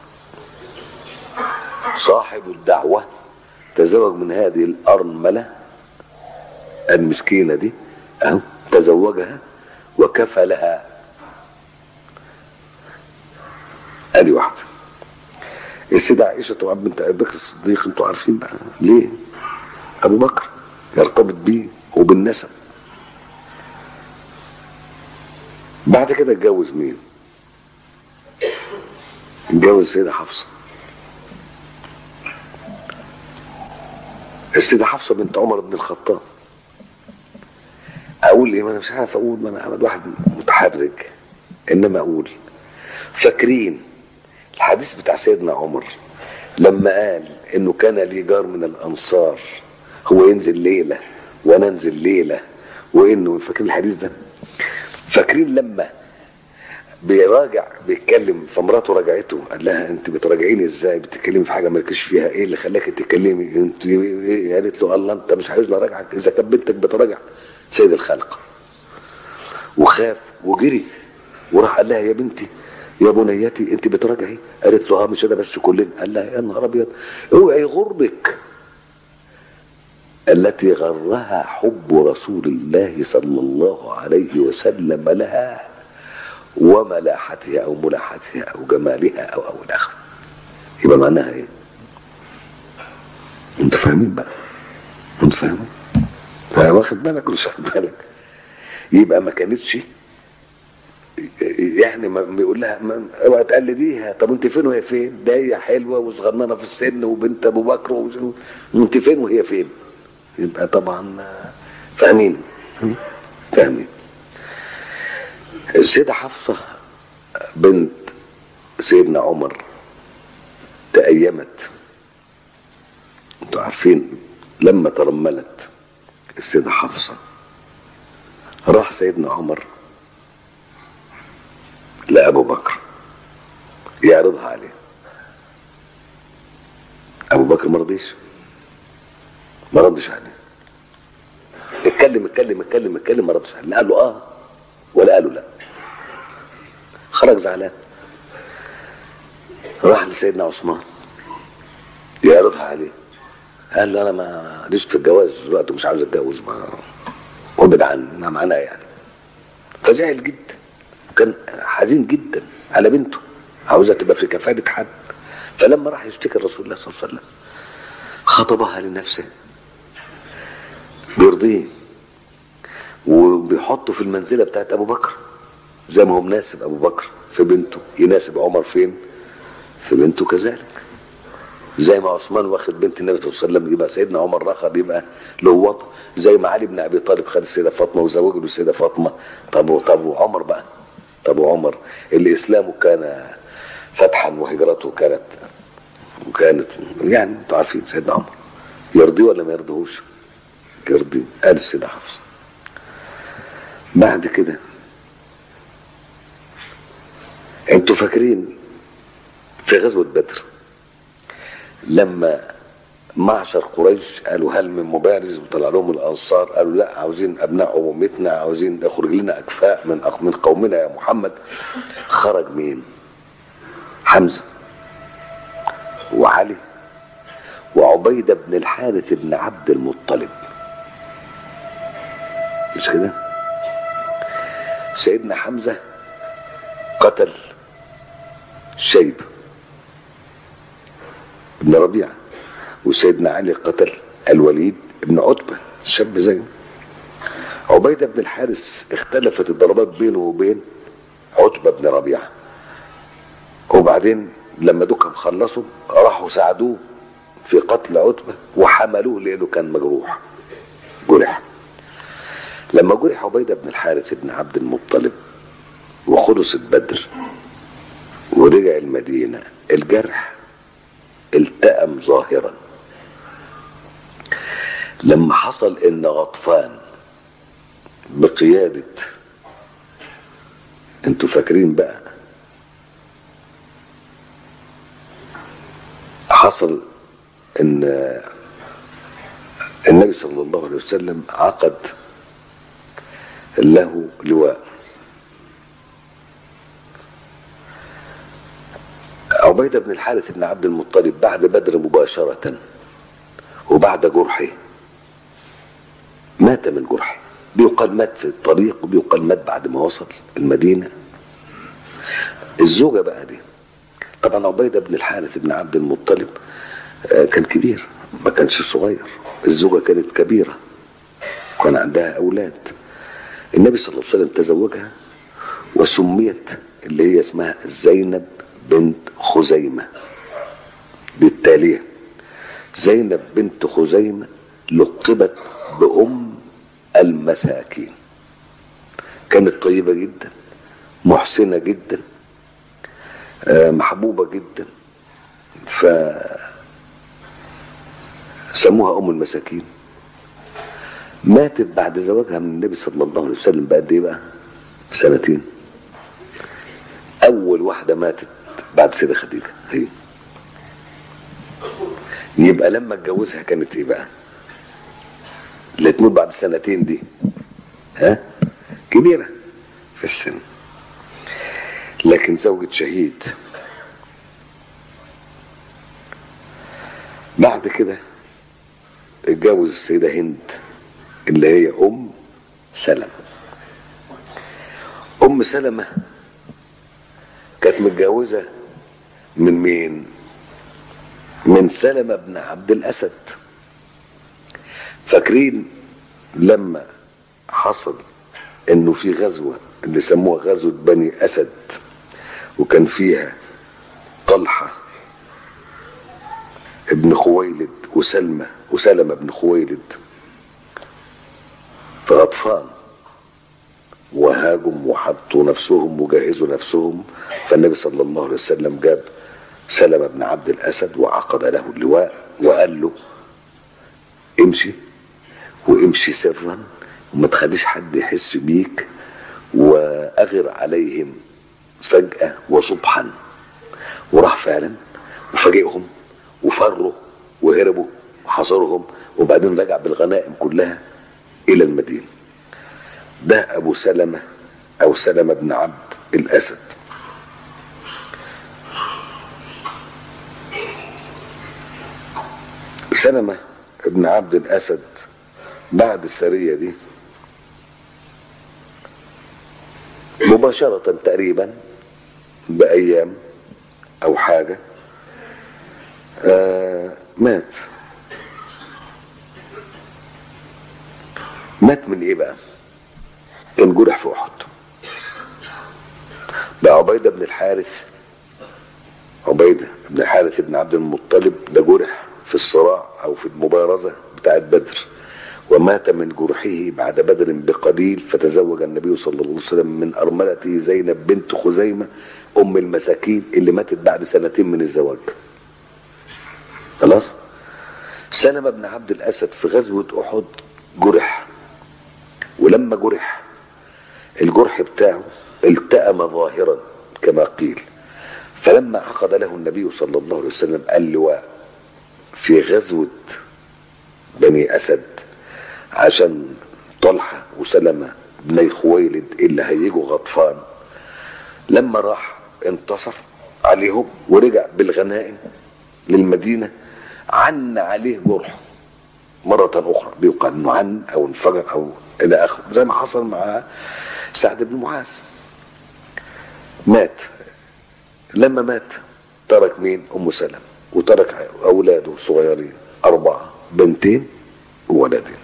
صاحب الدعوه تزوج من هذه الارمله المسكينه دي اهو تزوجها وكفلها ادي واحده السيدة عائشة طبعا بنت أبي بكر الصديق انتوا عارفين بقى ليه؟ أبو بكر يرتبط بيه وبالنسب بعد كده اتجوز مين؟ اتجوز السيدة حفصة السيدة حفصة بنت عمر بن الخطاب أقول إيه ما أنا مش عارف أقول ما أنا واحد متحرج إنما أقول فاكرين الحديث بتاع سيدنا عمر لما قال انه كان لي جار من الانصار هو ينزل ليله وانا انزل ليله وانه فاكرين الحديث ده فاكرين لما بيراجع بيتكلم فمراته راجعته قال لها انت بتراجعيني ازاي بتتكلمي في حاجه مالكيش فيها ايه اللي خلاك تتكلمي انت قالت له الله انت مش عايزني اراجعك اذا كانت بنتك بتراجع سيد الخلق وخاف وجري وراح قال لها يا بنتي يا بنيتي انت بتراجعي قالت له اه مش انا بس كلنا قال لها يا نهار ابيض اوعي يغرك التي غرها حب رسول الله صلى الله عليه وسلم لها وملاحتها او ملاحتها او جمالها او او الى اخره يبقى معناها ايه؟ انت فاهمين بقى؟ انت فاهمين؟ واخد بالك ولا مش واخد بالك؟ يبقى ما كانتش يعني ما بيقول لها اوعى تقلديها طب انت فين وهي فين؟ ده هي حلوه وصغننه في السن وبنت ابو بكر وانت فين وهي فين؟ يبقى طبعا فاهمين فاهمين السيدة حفصة بنت سيدنا عمر تأيمت انتوا عارفين لما ترملت السيدة حفصة راح سيدنا عمر لأبو بكر يعرضها عليه أبو بكر ما رضيش ما ردش عليه اتكلم اتكلم اتكلم اتكلم ما ردش عليه لا قال له اه ولا قال له لا خرج زعلان راح لسيدنا عثمان يعرضها عليه قال له انا ما ليش في الجواز دلوقتي مش عاوز اتجوز ما وابعد عني ما معناه يعني فزعل جدا كان حزين جدا على بنته عاوزها تبقى في كفاله حد فلما راح يشتكي الرسول الله صلى الله عليه وسلم خطبها لنفسه بيرضيه وبيحطه في المنزله بتاعت ابو بكر زي ما هو مناسب ابو بكر في بنته يناسب عمر فين في بنته كذلك زي ما عثمان واخد بنت النبي صلى الله عليه وسلم يبقى سيدنا عمر رخر يبقى له وطن زي ما علي بن ابي طالب خد السيده فاطمه وزوجه له السيده فاطمه طب طب وعمر بقى طب وعمر اللي اسلامه كان فتحا وهجرته كانت وكانت يعني انتوا عارفين سيدنا عمر يرضيه ولا ما يرضيهوش؟ يرضيه ادي السيده حفصه بعد كده انتوا فاكرين في غزوه بدر لما معشر قريش قالوا هل من مبارز وطلع لهم الانصار قالوا لا عاوزين ابناء امتنا عاوزين يخرج لنا اكفاء من من قومنا يا محمد خرج مين؟ حمزه وعلي وعبيده بن الحارث بن عبد المطلب مش كده؟ سيدنا حمزه قتل شيبه بن ربيعه وسيدنا علي قتل الوليد بن عتبة شاب زيه عبيدة بن الحارث اختلفت الضربات بينه وبين عتبة بن ربيعة وبعدين لما دوكم خلصوا راحوا ساعدوه في قتل عتبة وحملوه لأنه كان مجروح جرح لما جرح عبيدة بن الحارث بن عبد المطلب وخلصت بدر ورجع المدينة الجرح التأم ظاهرا لما حصل ان غطفان بقيادة انتوا فاكرين بقى حصل ان النبي صلى الله عليه وسلم عقد له لواء عبيدة بن الحارث بن عبد المطلب بعد بدر مباشرة وبعد جرحه مات من جرحه بيقال مات في الطريق وبيقال مات بعد ما وصل المدينة الزوجة بقى دي طبعا عبيدة بن الحارث بن عبد المطلب كان كبير ما كانش صغير الزوجة كانت كبيرة كان عندها أولاد النبي صلى الله عليه وسلم تزوجها وسميت اللي هي اسمها زينب بنت خزيمة بالتالية زينب بنت خزيمة لقبت بأم المساكين كانت طيبة جدا محسنة جدا محبوبة جدا ف سموها أم المساكين ماتت بعد زواجها من النبي صلى الله عليه وسلم بقد ايه بقى؟ سنتين أول واحدة ماتت بعد سيدة خديجة هي يبقى لما اتجوزها كانت ايه بقى؟ اللي تموت بعد سنتين دي ها؟ كبيرة في السن لكن زوجة شهيد بعد كده اتجوز السيدة هند اللي هي أم سلمة أم سلمة كانت متجوزة من مين؟ من سلمة بن عبد الأسد فاكرين لما حصل انه في غزوة اللي سموها غزوة بني أسد وكان فيها طلحة ابن خويلد وسلمى وسلمة بن خويلد في غطفان وهاجم وحطوا نفسهم وجهزوا نفسهم فالنبي صلى الله عليه وسلم جاب سلمة بن عبد الأسد وعقد له اللواء وقال له امشي وامشي سرا وما تخليش حد يحس بيك واغر عليهم فجأة وصبحا وراح فعلا وفاجئهم وفروا وهربوا وحصرهم وبعدين رجع بالغنائم كلها الى المدينة ده ابو سلمة او سلمة بن عبد الاسد سلمة بن عبد الاسد بعد السرية دي مباشرة تقريبا بأيام أو حاجة آه مات مات من إيه بقى؟ انجرح في أحد بقى عبيدة بن الحارث عبيدة بن الحارث بن عبد المطلب ده جرح في الصراع أو في المبارزة بتاعت بدر ومات من جرحه بعد بدر بقليل فتزوج النبي صلى الله عليه وسلم من أرملته زينب بنت خزيمة أم المساكين اللي ماتت بعد سنتين من الزواج خلاص سلمة بن عبد الأسد في غزوة أحد جرح ولما جرح الجرح بتاعه التأم ظاهرا كما قيل فلما عقد له النبي صلى الله عليه وسلم اللواء في غزوة بني أسد عشان طلحة وسلمة بني خويلد اللي هيجوا غطفان لما راح انتصر عليهم ورجع بالغنائم للمدينة عن عليه جرح مرة أخرى بيقال إنه عن أو انفجر أو إلى آخره زي ما حصل مع سعد بن معاذ مات لما مات ترك مين أم سلمة وترك أولاده صغيرين أربعة بنتين وولدين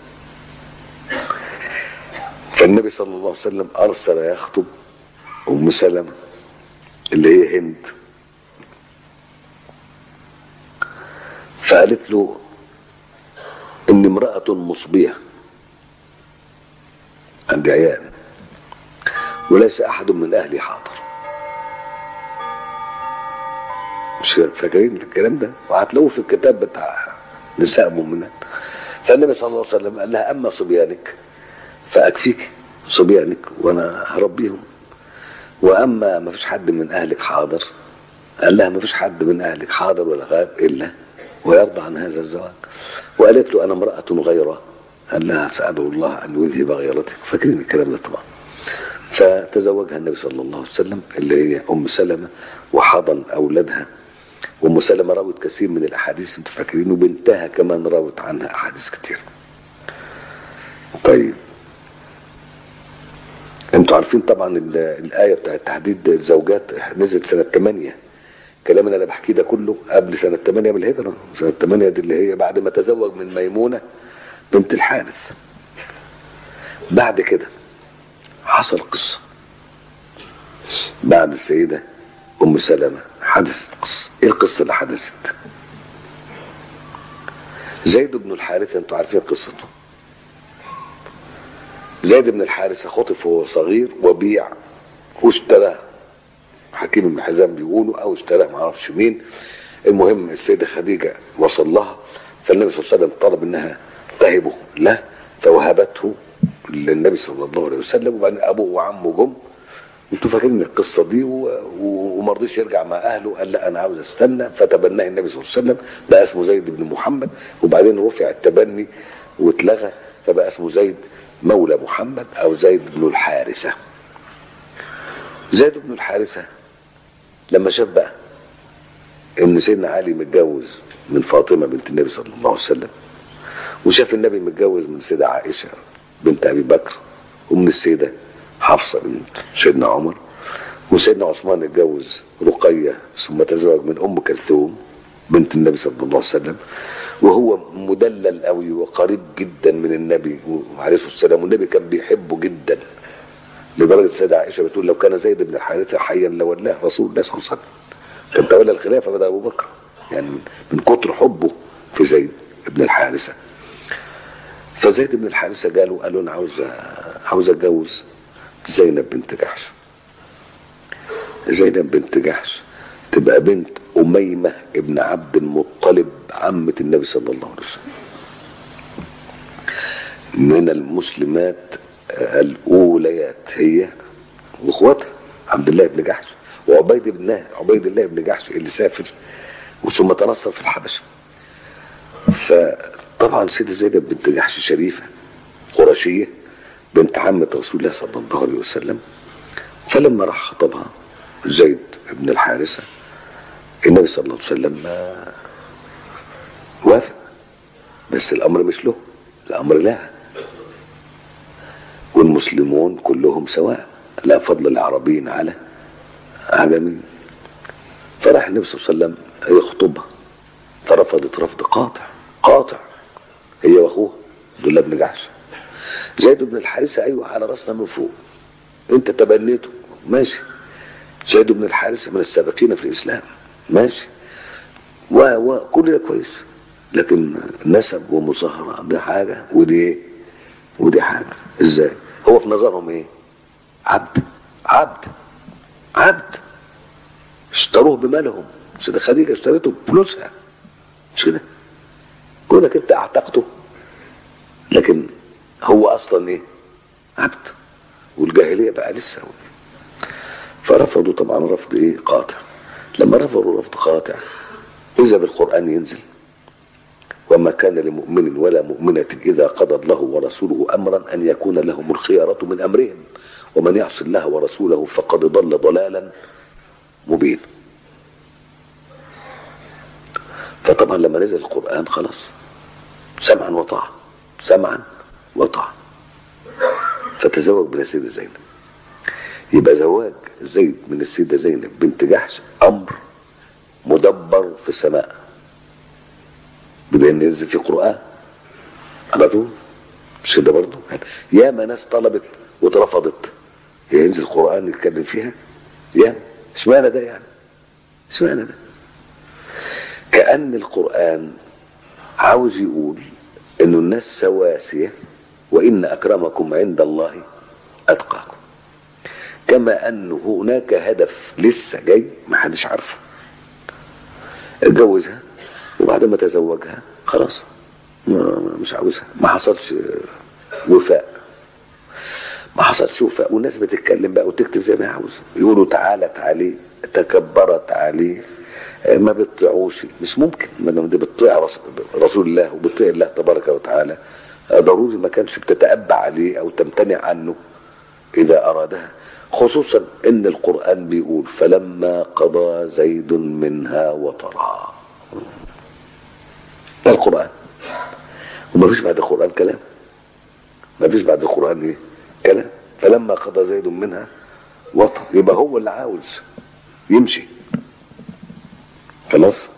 فالنبي صلى الله عليه وسلم أرسل يخطب أم سلمة اللي هي هند فقالت له إن امرأة مصبية عندي عيال وليس أحد من أهلي حاضر مش فاكرين الكلام ده وهتلاقوه في الكتاب بتاع نساء مؤمنات فالنبي صلى الله عليه وسلم قال لها اما صبيانك فاكفيك صبيانك وانا هربيهم واما ما فيش حد من اهلك حاضر قال لها ما فيش حد من اهلك حاضر ولا غاب الا ويرضى عن هذا الزواج وقالت له انا امراه غيره قال لها سأله الله ان يذهب غيرتك فاكرين الكلام ده طبعا فتزوجها النبي صلى الله عليه وسلم اللي هي ام سلمه وحضن اولادها وام سلمه روت كثير من الاحاديث انتوا فاكرين وبنتها كمان روت عنها احاديث كتير طيب انتوا عارفين طبعا ال- الايه بتاعت تحديد الزوجات نزلت سنه 8 الكلام اللي انا بحكيه ده كله قبل سنه 8 من الهجره سنه 8 دي اللي هي بعد ما تزوج من ميمونه بنت الحارث بعد كده حصل قصه بعد السيده ام سلمه حدثت قصه ايه القصه اللي حدثت زيد بن الحارثه انتوا عارفين قصته زيد بن الحارثه خطف وهو صغير وبيع واشتراه حكيم بن حزام بيقولوا او اشتراه ما اعرفش مين المهم السيده خديجه وصل لها فالنبي صلى الله عليه وسلم طلب انها تهبه له فوهبته للنبي صلى الله عليه وسلم وبعدين ابوه وعمه جم انتوا فاكرين القصه دي و- و- وما رضيش يرجع مع اهله قال لا انا عاوز استنى فتبناه النبي صلى الله عليه وسلم بقى اسمه زيد بن محمد وبعدين رفع التبني واتلغى فبقى اسمه زيد مولى محمد او زيد بن الحارثه زيد بن الحارثه لما شاف بقى ان سيدنا علي متجوز من فاطمه بنت النبي صلى الله عليه وسلم وشاف النبي متجوز من السيده عائشه بنت ابي بكر ومن السيده حفصه بنت سيدنا عمر وسيدنا عثمان اتجوز رقيه ثم تزوج من ام كلثوم بنت النبي صلى الله عليه وسلم وهو مدلل قوي وقريب جدا من النبي عليه الصلاه والسلام والنبي كان بيحبه جدا لدرجه السيده عائشه بتقول لو كان زيد بن الحارثه حيا لولاه رسول الله صلى الله عليه وسلم كان تولى الخلافه بدل ابو بكر يعني من كتر حبه في زيد بن الحارثه فزيد بن الحارثه قالوا قالوا انا عاوز عاوز اتجوز زينب بنت جحش زينب بنت جحش تبقى بنت أميمة ابن عبد المطلب عمة النبي صلى الله عليه وسلم من المسلمات الأوليات هي وإخواتها عبد الله بن جحش وعبيد بن عبيد الله بن جحش اللي سافر ثم تنصر في الحبشة فطبعا سيدة زينب بنت جحش شريفة قرشية بنت عمة رسول الله صلى الله عليه وسلم فلما راح خطبها زيد بن الحارثة النبي صلى الله عليه وسلم آه، وافق بس الأمر مش له الأمر لها والمسلمون كلهم سواء لا فضل العربيين على عجمي فراح النبي صلى الله عليه وسلم يخطبها فرفضت رفض قاطع قاطع هي واخوها عبد الله بن جحش زيد بن الحارثه ايوه على راسنا من فوق انت تبنيته ماشي زيد بن الحارثه من السابقين في الاسلام ماشي و- وكل ده كويس لكن نسب ومصاهره دي حاجه ودي ايه ودي حاجه ازاي هو في نظرهم ايه عبد عبد عبد اشتروه بمالهم سيدة خديجة اشتريته بفلوسها مش كده كونك انت اعتقته لكن هو اصلا ايه عبد والجاهلية بقى لسه فرفضوا طبعا رفض ايه قاطع لما رفضوا رفض قاطع اذا بالقرآن ينزل وما كان لمؤمن ولا مؤمنة إذا قضى الله ورسوله أمرا أن يكون لهم الخيارة من أمرهم ومن يعص الله ورسوله فقد ضل ضلالا مبين فطبعا لما نزل القرآن خلاص سمعا وطاعة سمعا وطاعة فتزوج من السيدة زينب يبقى زواج زيد من السيدة زينب بنت جحش أمر مدبر في السماء بدأ إن ينزل في قرآن على طول مش كده برضه ياما ناس طلبت واترفضت ينزل القرآن يتكلم فيها ياما اشمعنى ده يعني اشمعنى ده كأن القرآن عاوز يقول انه الناس سواسية وإن أكرمكم عند الله أتقاكم كما أن هناك هدف لسه جاي ما حدش عارفه اتجوزها وبعد ما تزوجها خلاص ما- مش عاوزها ما حصلش وفاء ما حصلش وفاء والناس بتتكلم بقى وتكتب زي ما هي عاوزه يقولوا تعالت عليه تكبرت عليه آه، ما بتطيعوش مش ممكن ما دام دي بتطيع رس- رسول الله وبتطيع الله تبارك وتعالى آه، ضروري ما كانش بتتأبى عليه او تمتنع عنه اذا ارادها خصوصا ان القرآن بيقول فلما قضى زيد منها وطرا ده القرآن وما فيش بعد القرآن كلام ما فيش بعد القرآن ايه كلام فلما قضى زيد منها وطر يبقى هو اللي عاوز يمشي خلاص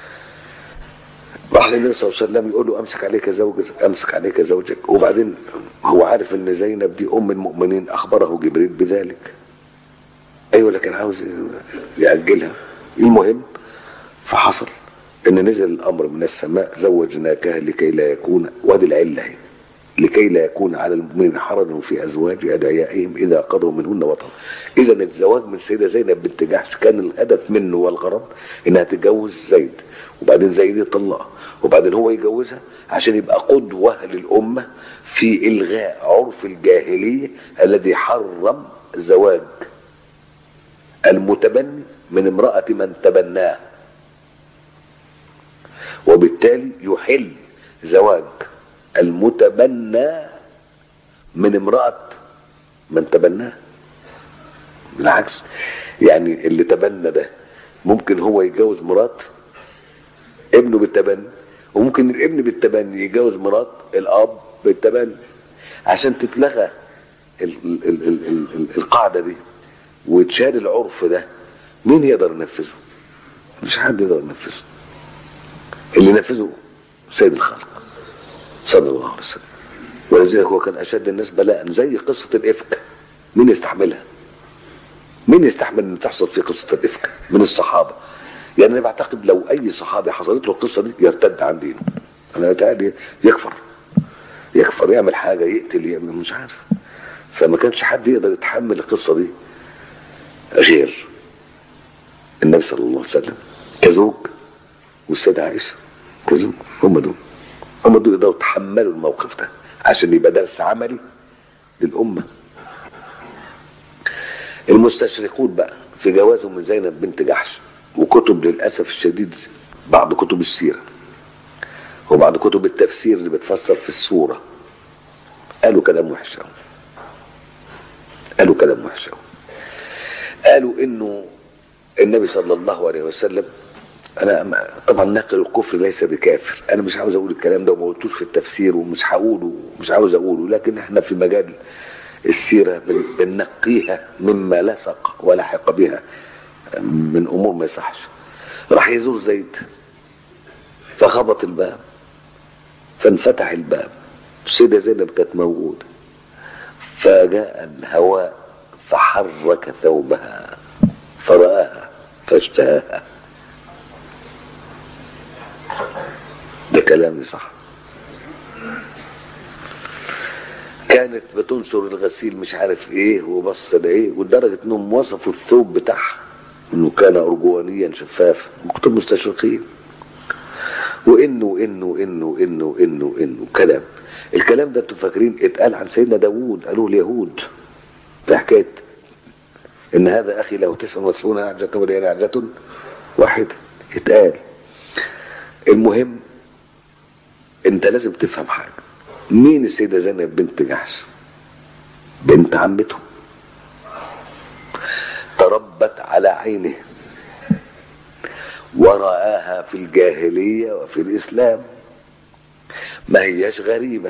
راح للنبي صلى الله عليه وسلم يقول له امسك عليك زوجك امسك عليك زوجك وبعدين هو عارف ان زينب دي ام المؤمنين اخبره جبريل بذلك ايوه لكن عاوز ياجلها المهم فحصل ان نزل الامر من السماء زوجناكها لكي لا يكون وادي العله هي لكي لا يكون على المؤمنين حرج في ازواج ادعيائهم اذا قضوا منهن وطرا اذا الزواج من السيده زينب بنت جحش كان الهدف منه والغرض انها تتجوز زيد وبعدين زيد يطلقها وبعدين هو يجوزها عشان يبقى قدوه للامه في الغاء عرف الجاهليه الذي حرم زواج المتبني من امراه من تبناه وبالتالي يحل زواج المتبنى من امرأة من تبناه بالعكس يعني اللي تبنى ده ممكن هو يتجوز مرات ابنه بالتبني وممكن الابن بالتبني يتجوز مرات الاب بالتبني عشان تتلغى ال ال ال ال ال ال القاعده دي ويتشال العرف ده مين يقدر ينفذه؟ مش حد يقدر ينفذه اللي نفذه سيد الخلق صلى الله عليه وسلم ولذلك هو كان اشد الناس بلاء زي قصه الافك مين يستحملها؟ مين يستحمل ان تحصل في قصه الافك من الصحابه؟ يعني انا بعتقد لو اي صحابي حصلت له القصه دي يرتد عن دينه انا بتهيألي يكفر يكفر يعمل حاجه يقتل يعمل مش عارف فما كانش حد يقدر يتحمل القصه دي غير النبي صلى الله عليه وسلم كزوج والسيدة عائشة كزوج هم دول هم دول يقدروا يتحملوا الموقف ده عشان يبقى درس عملي للأمة المستشرقون بقى في جوازهم من زينب بنت جحش وكتب للأسف الشديد بعض كتب السيرة وبعض كتب التفسير اللي بتفسر في السورة قالوا كلام وحش قوي قالوا كلام وحش قوي قالوا انه النبي صلى الله عليه وسلم انا ما- طبعا ناقل الكفر ليس بكافر انا مش عاوز اقول الكلام ده وما قلتوش في التفسير ومش هقوله ومش عاوز اقوله لكن احنا في مجال السيرة بن- بننقيها مما لصق ولحق بها من أمور ما يصحش راح يزور زيد فخبط الباب فانفتح الباب السيدة زينب كانت موجودة فجاء الهواء فحرك ثوبها فرآها فاشتهاها ده كلامي صح كانت بتنشر الغسيل مش عارف ايه وبص لايه ولدرجه انهم وصفوا الثوب بتاعها انه كان ارجوانيا شفافا مكتوب مستشرقين وانه وانه وانه وانه وانه وانه كلام الكلام ده انتوا فاكرين اتقال عن سيدنا داوود قالوا اليهود في حكايه ان هذا اخي له 99 نعجه ولي نعجه واحده اتقال المهم انت لازم تفهم حاجه مين السيده زينب بنت جحش بنت عمته تربت على عينه ورآها في الجاهلية وفي الإسلام ما هياش غريبة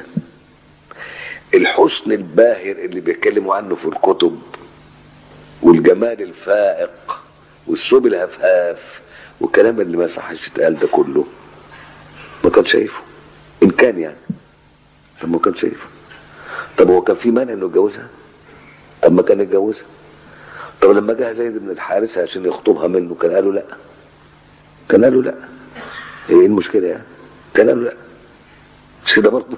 الحسن الباهر اللي بيتكلموا عنه في الكتب والجمال الفائق والثوب الهفهاف والكلام اللي ما صحش يتقال ده كله ما كان شايفه ان كان يعني طب ما كان شايفه طب هو كان في مانع انه يتجوزها طب ما كان يتجوزها طب لما جه زيد بن الحارثه عشان يخطبها منه كان قالوا لا كان قالوا لا ايه المشكله يعني كان قالوا لا مش كده برضه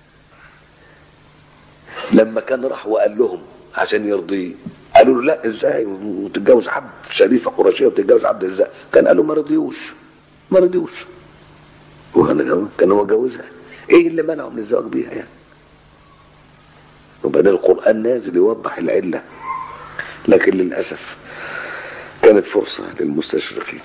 لما كان راح وقال لهم عشان يرضيه قالوا له لا ازاي وتتجوز عبد شريفه قرشيه وتتجوز عبد ازاي كان قالوا ما رضيوش ما رضيوش وكان كان هو جوزها ايه اللي منعه من الزواج بيها يعني وبعدين القران نازل يوضح العله لكن للاسف كانت فرصه للمستشرقين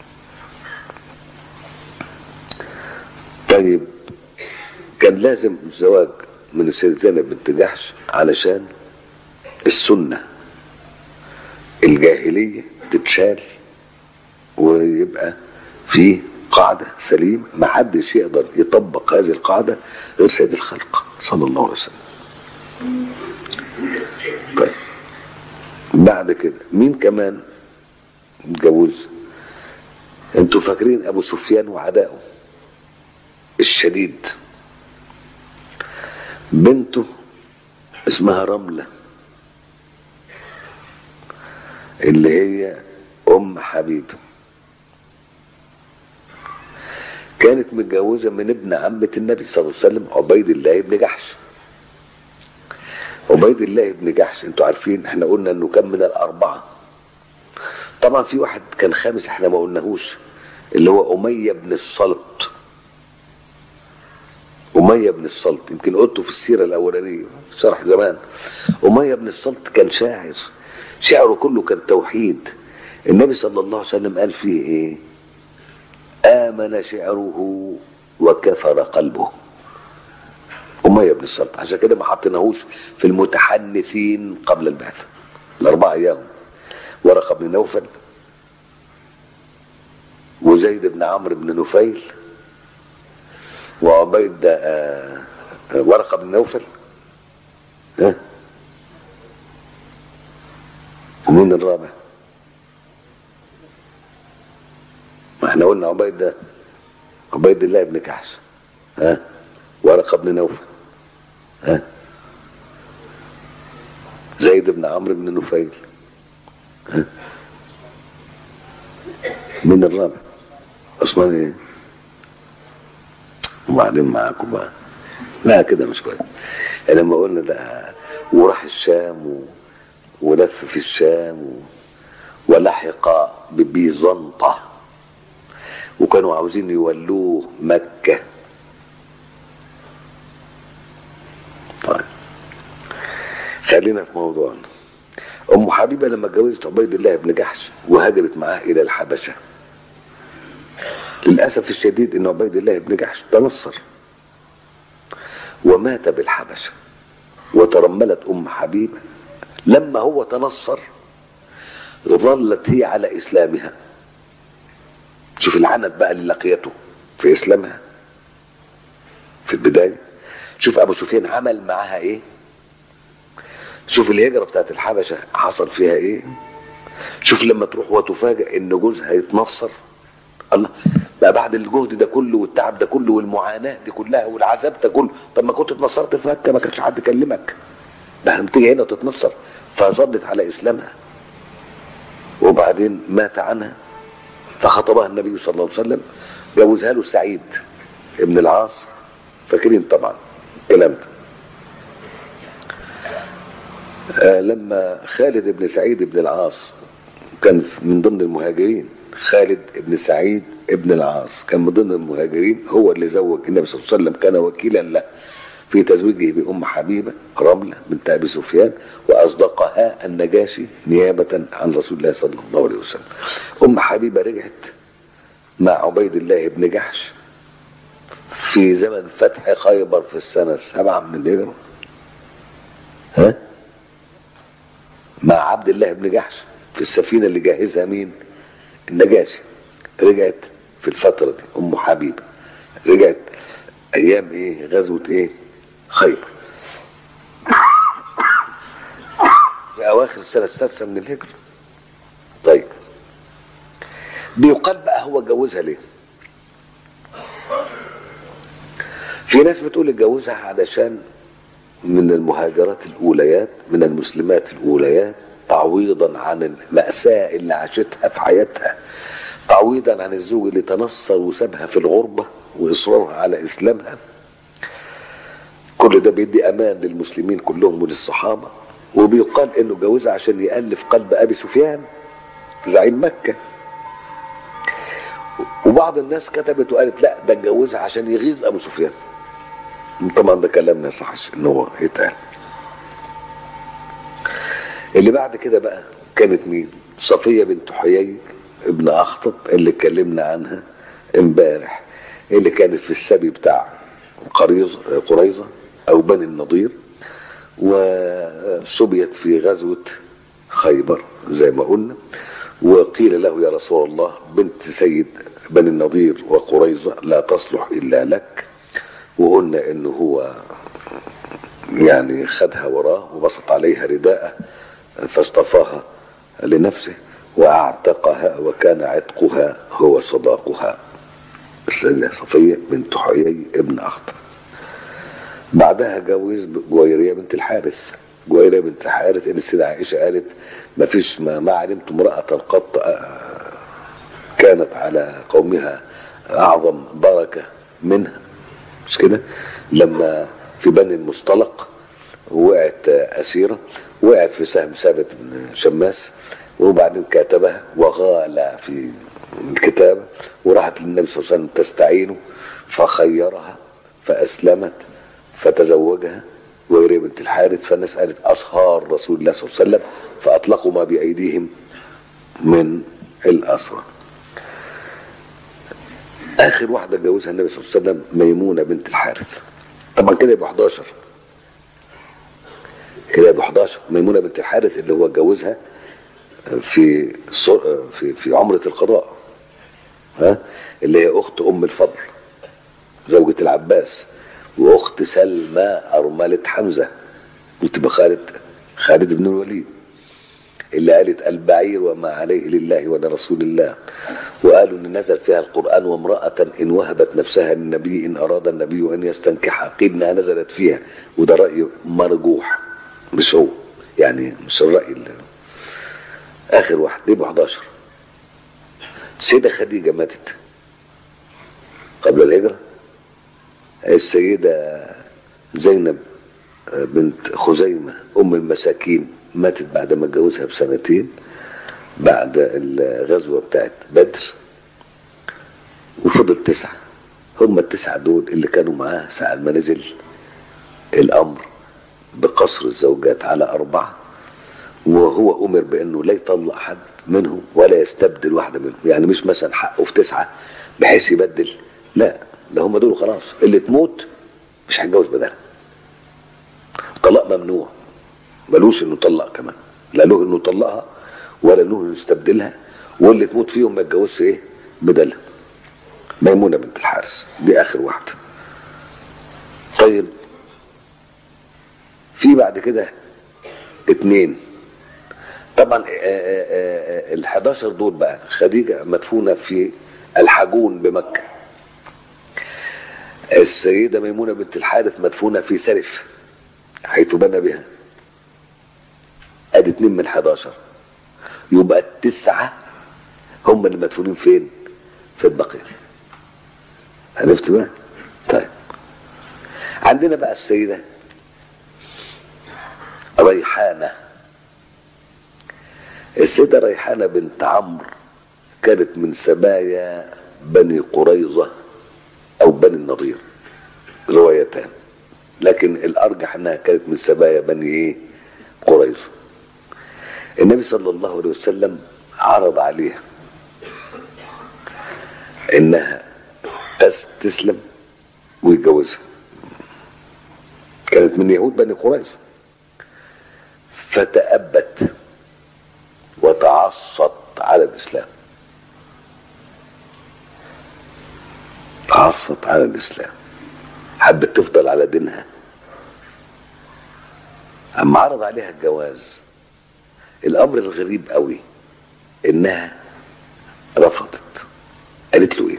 طيب كان لازم الزواج من السيدة زينب بنت جحش علشان السنة الجاهلية تتشال ويبقى في قاعدة سليمة ما حدش يقدر يطبق هذه القاعدة غير سيد الخلق صلى الله عليه وسلم طيب بعد كده مين كمان اتجوز انتوا فاكرين ابو سفيان وعدائه الشديد بنته اسمها رملة اللي هي أم حبيب كانت متجوزة من ابن عمة النبي صلى الله عليه وسلم عبيد الله بن جحش عبيد الله بن جحش انتوا عارفين احنا قلنا انه كان من الأربعة طبعا في واحد كان خامس احنا ما قلناهوش اللي هو أمية بن الصلت أمية بن الصلت يمكن قلته في السيرة الأولانية في شرح زمان أمية بن الصلت كان شاعر شعره كله كان توحيد النبي صلى الله عليه وسلم قال فيه إيه آمن شعره وكفر قلبه أمية بن الصلت عشان كده ما حطيناهوش في المتحنثين قبل البعثة الأربعة أيام ورقة بن نوفل وزيد بن عمرو بن نفيل وعبيد آه ورقه بن نوفل ها ومين الرابع ما احنا قلنا عبيد ده عبيد الله بن كحش ها ورقه بن نوفل ها زيد بن عمرو بن نفيل ها مين الرابع عثمان ايه وبعدين معاكم بقى لا كده مش كويس لما قلنا ده وراح الشام و... ولف في الشام و... ولحق ببيزنطة وكانوا عاوزين يولوه مكة طيب خلينا في موضوعنا أم حبيبة لما اتجوزت عبيد الله بن جحش وهاجرت معاه إلى الحبشة للأسف الشديد أن عبيد الله بن جحش تنصر ومات بالحبشة وترملت أم حبيبة لما هو تنصر ظلت هي على إسلامها شوف العنت بقى اللي لقيته في إسلامها في البداية شوف أبو سفيان عمل معاها إيه شوف الهجرة بتاعت الحبشة حصل فيها ايه شوف لما تروح وتفاجئ ان جوزها يتنصر الله بقى بعد الجهد ده كله والتعب ده كله والمعاناة دي كلها والعذاب ده كله طب ما كنت اتنصرت في مكة ما كانش حد كلمك ده هتيجي هنا وتتنصر فظلت على اسلامها وبعدين مات عنها فخطبها النبي صلى الله عليه وسلم جوزها له سعيد ابن العاص فاكرين طبعا الكلام ده آه لما خالد بن سعيد بن العاص كان من ضمن المهاجرين خالد بن سعيد بن العاص كان من ضمن المهاجرين هو اللي زوج النبي صلى الله عليه وسلم كان وكيلا له في تزويجه بأم حبيبة رملة بنت أبي سفيان وأصدقها النجاشي نيابة عن رسول الله صلى الله عليه وسلم أم حبيبة رجعت مع عبيد الله بن جحش في زمن فتح خيبر في السنة السابعة من الهجرة ها مع عبد الله بن جحش في السفينة اللي جهزها مين النجاشي رجعت في الفترة دي أم حبيبة رجعت أيام إيه غزوة إيه خيبر في أواخر السنة السادسة من الهجرة طيب بيقال بقى هو جوزها ليه في ناس بتقول اتجوزها علشان من المهاجرات الأوليات من المسلمات الأوليات تعويضا عن المأساة اللي عاشتها في حياتها تعويضا عن الزوج اللي تنصر وسابها في الغربة وإصرارها على إسلامها كل ده بيدي أمان للمسلمين كلهم وللصحابة وبيقال إنه جوزها عشان يألف قلب أبي سفيان زعيم مكة وبعض الناس كتبت وقالت لا ده اتجوزها عشان يغيظ أبو سفيان طبعا ده كلام ما يصحش ان هو يتقال اللي بعد كده بقى كانت مين صفية بنت حيي ابن أخطب اللي اتكلمنا عنها امبارح اللي كانت في السبي بتاع قريظة قريظة أو بني النضير وسبيت في غزوة خيبر زي ما قلنا وقيل له يا رسول الله بنت سيد بني النضير وقريظة لا تصلح إلا لك وقلنا انه هو يعني خدها وراه وبسط عليها رداءه فاصطفاها لنفسه واعتقها وكان عتقها هو صداقها السيدة صفية بنت حيي ابن أخطب بعدها جوز جويرية بنت الحارث جويرية بنت الحارث اللي السيدة عائشة قالت ما فيش ما, ما علمت امرأة قط كانت على قومها أعظم بركة منها مش كده لما في بني المصطلق وقعت أسيرة وقعت في سهم ثابت بن شماس وبعدين كاتبها وغال في الكتابة وراحت للنبي صلى الله عليه وسلم تستعينه فخيرها فأسلمت فتزوجها وهي بنت الحارث فالناس قالت أصهار رسول الله صلى الله عليه وسلم فأطلقوا ما بأيديهم من الأسرى اخر واحده اتجوزها النبي صلى الله عليه وسلم ميمونه بنت الحارث طبعا كده يبقى 11 كده يبقى 11 ميمونه بنت الحارث اللي هو اتجوزها في في في عمره القضاء ها اللي هي اخت ام الفضل زوجة العباس واخت سلمى ارمله حمزه وتبقى خالد خالد بن الوليد اللي قالت البعير وما عليه لله ولرسول الله وقالوا ان نزل فيها القران وامراه ان وهبت نفسها للنبي ان اراد النبي ان يستنكحها قيل انها نزلت فيها وده راي مرجوح مش هو يعني مش الراي اللي اخر واحد يبقى 11 السيده خديجه ماتت قبل الهجره السيده زينب بنت خزيمه ام المساكين ماتت بعد ما اتجوزها بسنتين بعد الغزوة بتاعت بدر وفضل تسعة هم التسعة دول اللي كانوا معاه ساعة ما نزل الأمر بقصر الزوجات على أربعة وهو أمر بأنه لا يطلق حد منهم ولا يستبدل واحدة منهم يعني مش مثلا حقه في تسعة بحيث يبدل لا ده هم دول خلاص اللي تموت مش هيتجوز بدلها طلاق ممنوع ملوش انه يطلق كمان لا له انه يطلقها ولا له انه يستبدلها واللي تموت فيهم ما يتجوزش ايه بدلها ميمونه بنت الحارث دي اخر واحده طيب في بعد كده اتنين طبعا ال 11 دول بقى خديجه مدفونه في الحجون بمكه السيده ميمونه بنت الحارث مدفونه في سرف حيث بنى بها ادي اتنين من 11 يبقى التسعه هم اللي مدفونين فين؟ في البقيع عرفت بقى؟ طيب عندنا بقى السيده ريحانه السيدة ريحانة بنت عمرو كانت من سبايا بني قريظة أو بني النضير روايتان لكن الأرجح أنها كانت من سبايا بني إيه؟ قريظة النبي صلى الله عليه وسلم عرض عليها إنها تسلم ويتجوزها كانت من يهود بني قريظة فتأبت وتعصت على الإسلام تعصت على الإسلام حبت تفضل على دينها أما عرض عليها الجواز الأمر الغريب قوي إنها رفضت قالت له إيه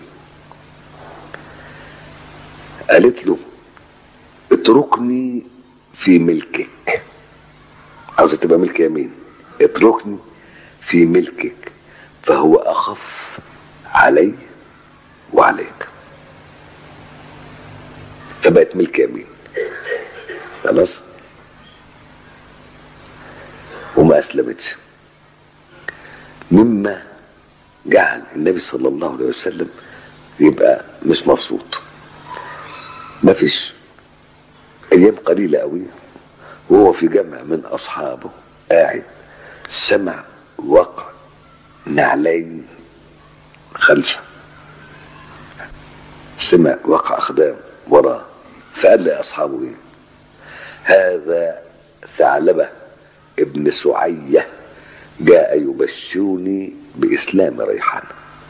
قالت له اتركني في ملكك عاوزة تبقى ملك يمين اتركني في ملكك فهو أخف علي وعليك فبقت ملك يمين خلاص وما أسلمتش مما جعل النبي صلى الله عليه وسلم يبقى مش مبسوط ما فيش أيام قليلة قوي وهو في جمع من أصحابه قاعد سمع وقع نعلين خلفه سمع وقع أقدام وراه فقال لأصحابه إيه هذا ثعلبة ابن سعية جاء يبشرني بإسلام ريحان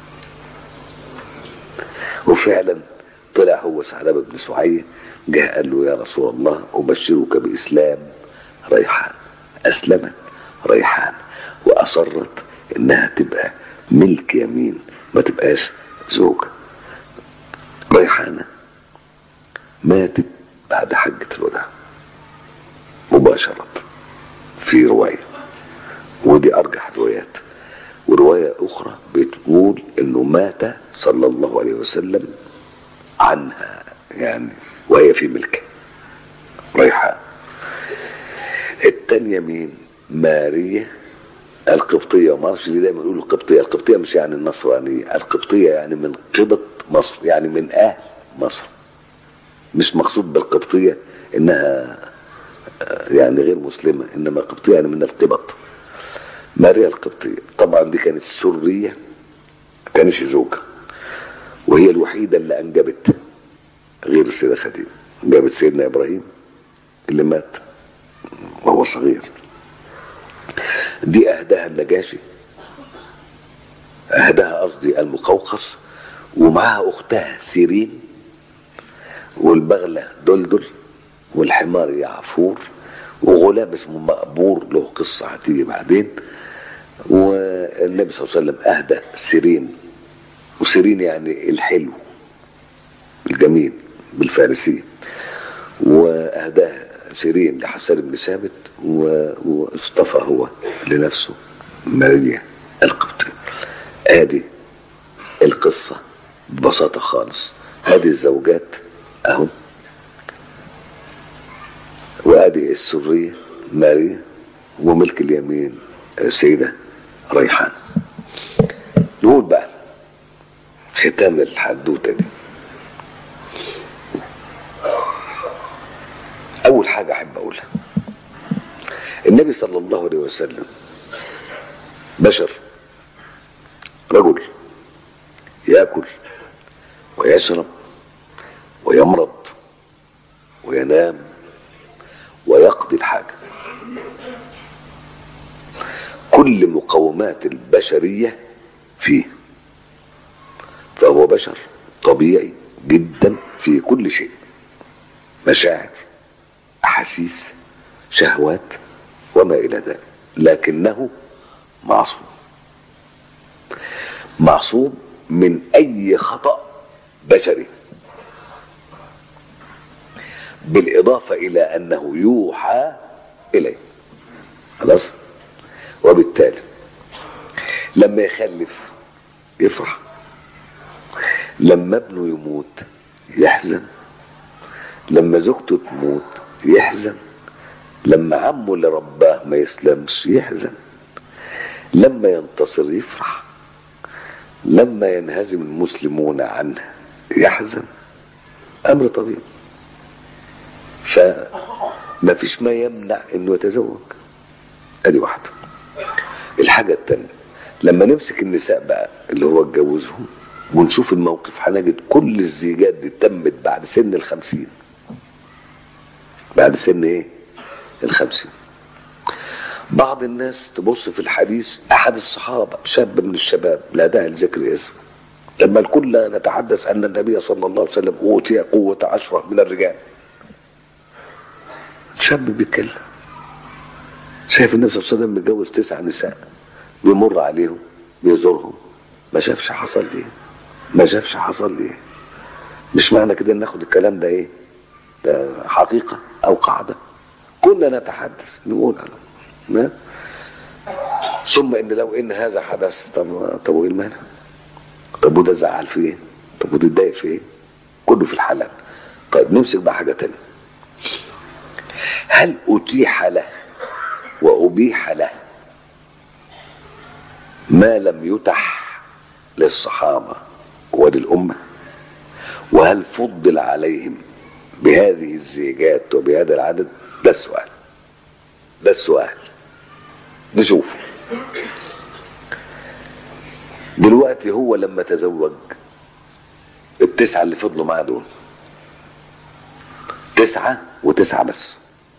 وفعلا طلع هو ثعلبة بن سعية جاء قال له يا رسول الله أبشرك بإسلام ريحان أسلمت ريحان وأصرت إنها تبقى ملك يمين ما تبقاش زوجة ريحانة ماتت بعد حجة الوداع مباشرة في رواية ودي أرجح الروايات ورواية أخرى بتقول إنه مات صلى الله عليه وسلم عنها يعني وهي في ملكه ريحان التانية مين ماريا القبطية وما اعرفش ليه دايما يقولوا القبطية القبطية مش يعني النصرانية القبطية يعني من قبط مصر يعني من أهل مصر مش مقصود بالقبطية إنها يعني غير مسلمة إنما قبطية يعني من القبط ماريا القبطية طبعا دي كانت سرية كانش زوجة وهي الوحيدة اللي أنجبت غير السيدة خديجة جابت سيدنا إبراهيم اللي مات وهو صغير دي أهداها النجاشي أهداها قصدي المقوقص ومعها أختها سيرين والبغلة دلدل والحمار يعفور وغلام اسمه مقبور له قصة هتيجي بعدين والنبي صلى الله عليه وسلم أهدى سيرين وسيرين يعني الحلو الجميل بالفارسية وأهداه سيرين لحسن بن ثابت واصطفى هو لنفسه ماريا القبطية ادي القصة ببساطة خالص هذه الزوجات اهو وادي السرية ماريا وملك اليمين السيدة ريحان نقول بقى ختام الحدوتة دي أول حاجة أحب أقولها النبي صلى الله عليه وسلم بشر رجل يأكل ويشرب ويمرض وينام ويقضي الحاجة كل مقومات البشرية فيه فهو بشر طبيعي جدا في كل شيء مشاعر احاسيس شهوات وما إلى ذلك لكنه معصوم معصوم من أي خطأ بشري بالإضافة إلى أنه يوحى إليه خلاص وبالتالي لما يخلف يفرح لما ابنه يموت يحزن لما زوجته تموت يحزن لما عمه اللي رباه ما يسلمش يحزن لما ينتصر يفرح لما ينهزم المسلمون عنه يحزن امر طبيعي فما فيش ما يمنع انه يتزوج ادي واحده الحاجه الثانيه لما نمسك النساء بقى اللي هو اتجوزهم ونشوف الموقف هنجد كل الزيجات دي تمت بعد سن الخمسين بعد سن ايه الخمسين بعض الناس تبص في الحديث احد الصحابه شاب من الشباب لا داعي لذكر اسمه لما الكل نتحدث ان النبي صلى الله عليه وسلم اوتي قوه عشره من الرجال شاب بيتكلم شايف النبي صلى الله عليه وسلم متجوز تسع نساء بيمر عليهم بيزورهم ما شافش حصل ليه ما شافش حصل ليه مش معنى كده ناخد الكلام ده ايه ده حقيقة او قاعدة كنا نتحدث نقول أنا. ما ثم ان لو ان هذا حدث طب طب وايه المانع طب وده زعل في ايه طب وده اتضايق في ايه كله في الحلال طيب نمسك بقى حاجة تانية هل أتيح له وأبيح له ما لم يتح للصحابة وللأمة وهل فضل عليهم بهذه الزيجات وبهذا العدد ده السؤال ده السؤال نشوف دلوقتي هو لما تزوج التسعة اللي فضلوا معاه دول تسعة وتسعة بس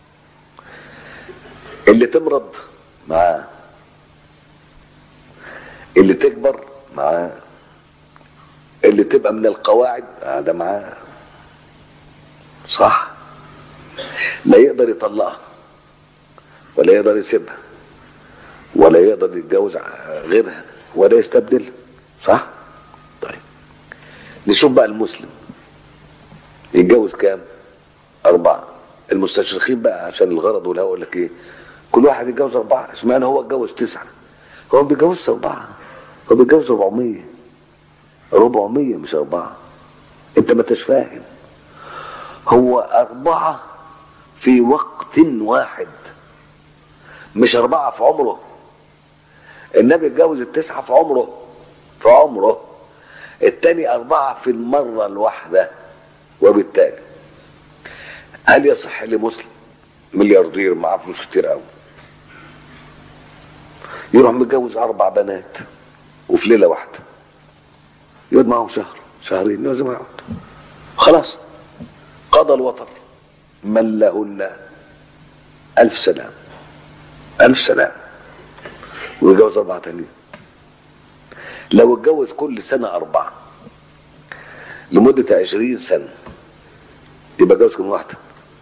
اللي تمرض معاه اللي تكبر معاه اللي تبقى من القواعد ده معاه صح لا يقدر يطلقها ولا يقدر يسيبها ولا يقدر يتجوز غيرها ولا يستبدلها صح طيب نشوف بقى المسلم يتجوز كام أربعة المستشرقين بقى عشان الغرض والهوى يقول لك إيه كل واحد يتجوز أربعة اشمعنى هو اتجوز تسعة هو ما بيتجوزش أربعة هو بيتجوز 400 400 مش أربعة أنت ما انتش فاهم هو أربعة في وقت واحد مش أربعة في عمره النبي اتجوز التسعة في عمره في عمره التاني أربعة في المرة الواحدة وبالتالي هل يصح لمسلم ملياردير معاه فلوس كتير قوي يروح متجوز أربع بنات وفي ليلة واحدة يقعد معاهم شهر شهرين لازم يقعد خلاص قضى الوطن من لهن ألف سلام ألف سلام ويتجوز أربعة تانيين لو اتجوز كل سنة أربعة لمدة عشرين سنة يبقى جوز كم واحدة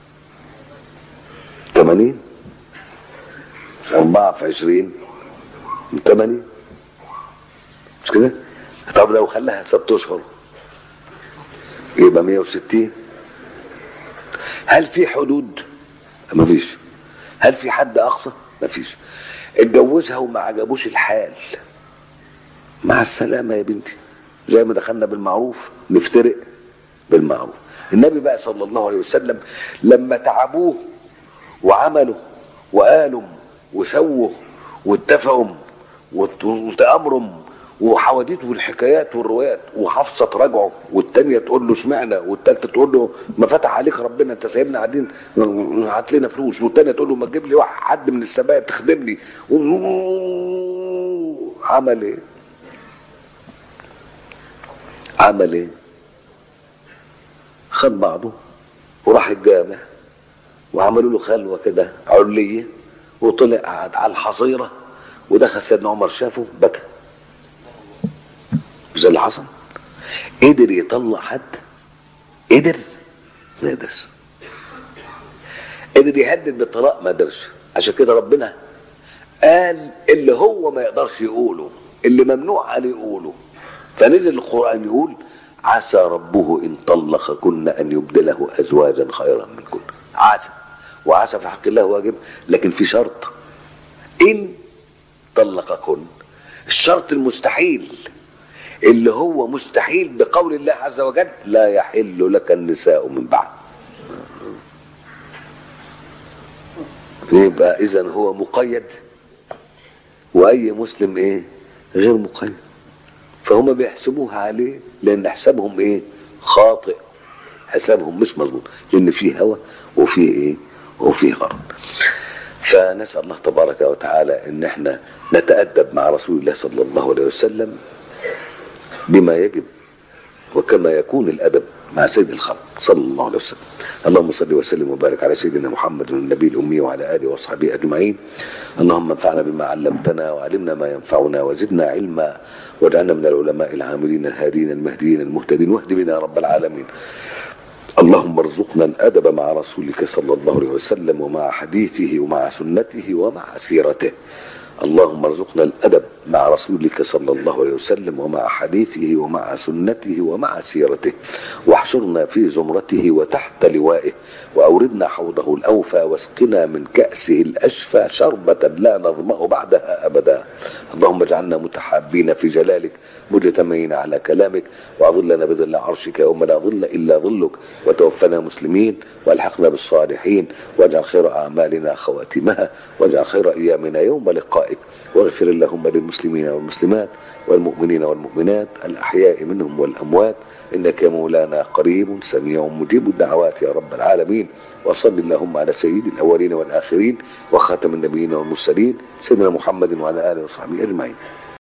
ثمانين أربعة في عشرين ثمانين مش كده؟ طب لو خلاها ست أشهر يبقى مية وستين هل في حدود؟ مفيش هل في حد أقصى؟ مفيش اتجوزها وما عجبوش الحال مع السلامة يا بنتي زي ما دخلنا بالمعروف نفترق بالمعروف النبي بقى صلى الله عليه وسلم لما تعبوه وعملوا وقالوا وسووا واتفقوا وتأمروا وحواديت والحكايات والروايات وحفصه تراجعه والتانيه تقول له سمعنا والتالته تقول له ما فتح عليك ربنا انت سايبنا قاعدين هات لنا فلوس والتانيه تقول له ما تجيب لي واحد حد من السبايا تخدمني عمل ايه؟ عمل ايه؟ خد بعضه وراح الجامع وعملوا له خلوه كده عليه وطلع قعد على الحصيره ودخل سيدنا عمر شافه بكى زي اللي حصل قدر يطلع حد قدر ما قدرش قدر يهدد بالطلاق ما قدرش عشان كده ربنا قال اللي هو ما يقدرش يقوله اللي ممنوع عليه يقوله فنزل القرآن يقول عسى ربه إن طلقكن أن يبدله أزواجا خيرا منكن عسى وعسى في حق الله واجب لكن في شرط إن طلقكن الشرط المستحيل اللي هو مستحيل بقول الله عز وجل لا يحل لك النساء من بعد يبقى اذا هو مقيد واي مسلم ايه غير مقيد فهم بيحسبوها عليه لان حسابهم ايه خاطئ حسابهم مش مظبوط لان فيه هوى وفيه ايه وفيه غرض فنسال الله تبارك وتعالى ان احنا نتادب مع رسول الله صلى الله عليه وسلم بما يجب وكما يكون الادب مع سيد الخلق صلى الله عليه وسلم اللهم صل وسلم وبارك على سيدنا محمد النبي الامي وعلى اله وصحبه اجمعين اللهم انفعنا بما علمتنا وعلمنا ما ينفعنا وزدنا علما واجعلنا من العلماء العاملين الهادين المهديين المهتدين واهد بنا يا رب العالمين اللهم ارزقنا الادب مع رسولك صلى الله عليه وسلم ومع حديثه ومع سنته ومع سيرته اللهم ارزقنا الادب مع رسولك صلى الله عليه وسلم ومع حديثه ومع سنته ومع سيرته واحشرنا في زمرته وتحت لوائه واوردنا حوضه الاوفى واسقنا من كاسه الاشفى شربه لا نظما بعدها ابدا اللهم اجعلنا متحابين في جلالك مجتمعين على كلامك واظلنا بظل عرشك يوم لا ظل الا ظلك وتوفنا مسلمين والحقنا بالصالحين واجعل خير اعمالنا خواتمها واجعل خير ايامنا يوم لقائك واغفر اللهم للمسلمين والمسلمات والمؤمنين والمؤمنات الأحياء منهم والأموات إنك يا مولانا قريب سميع مجيب الدعوات يا رب العالمين وصل اللهم على سيد الأولين والآخرين وخاتم النبيين والمرسلين سيدنا محمد وعلى آله وصحبه أجمعين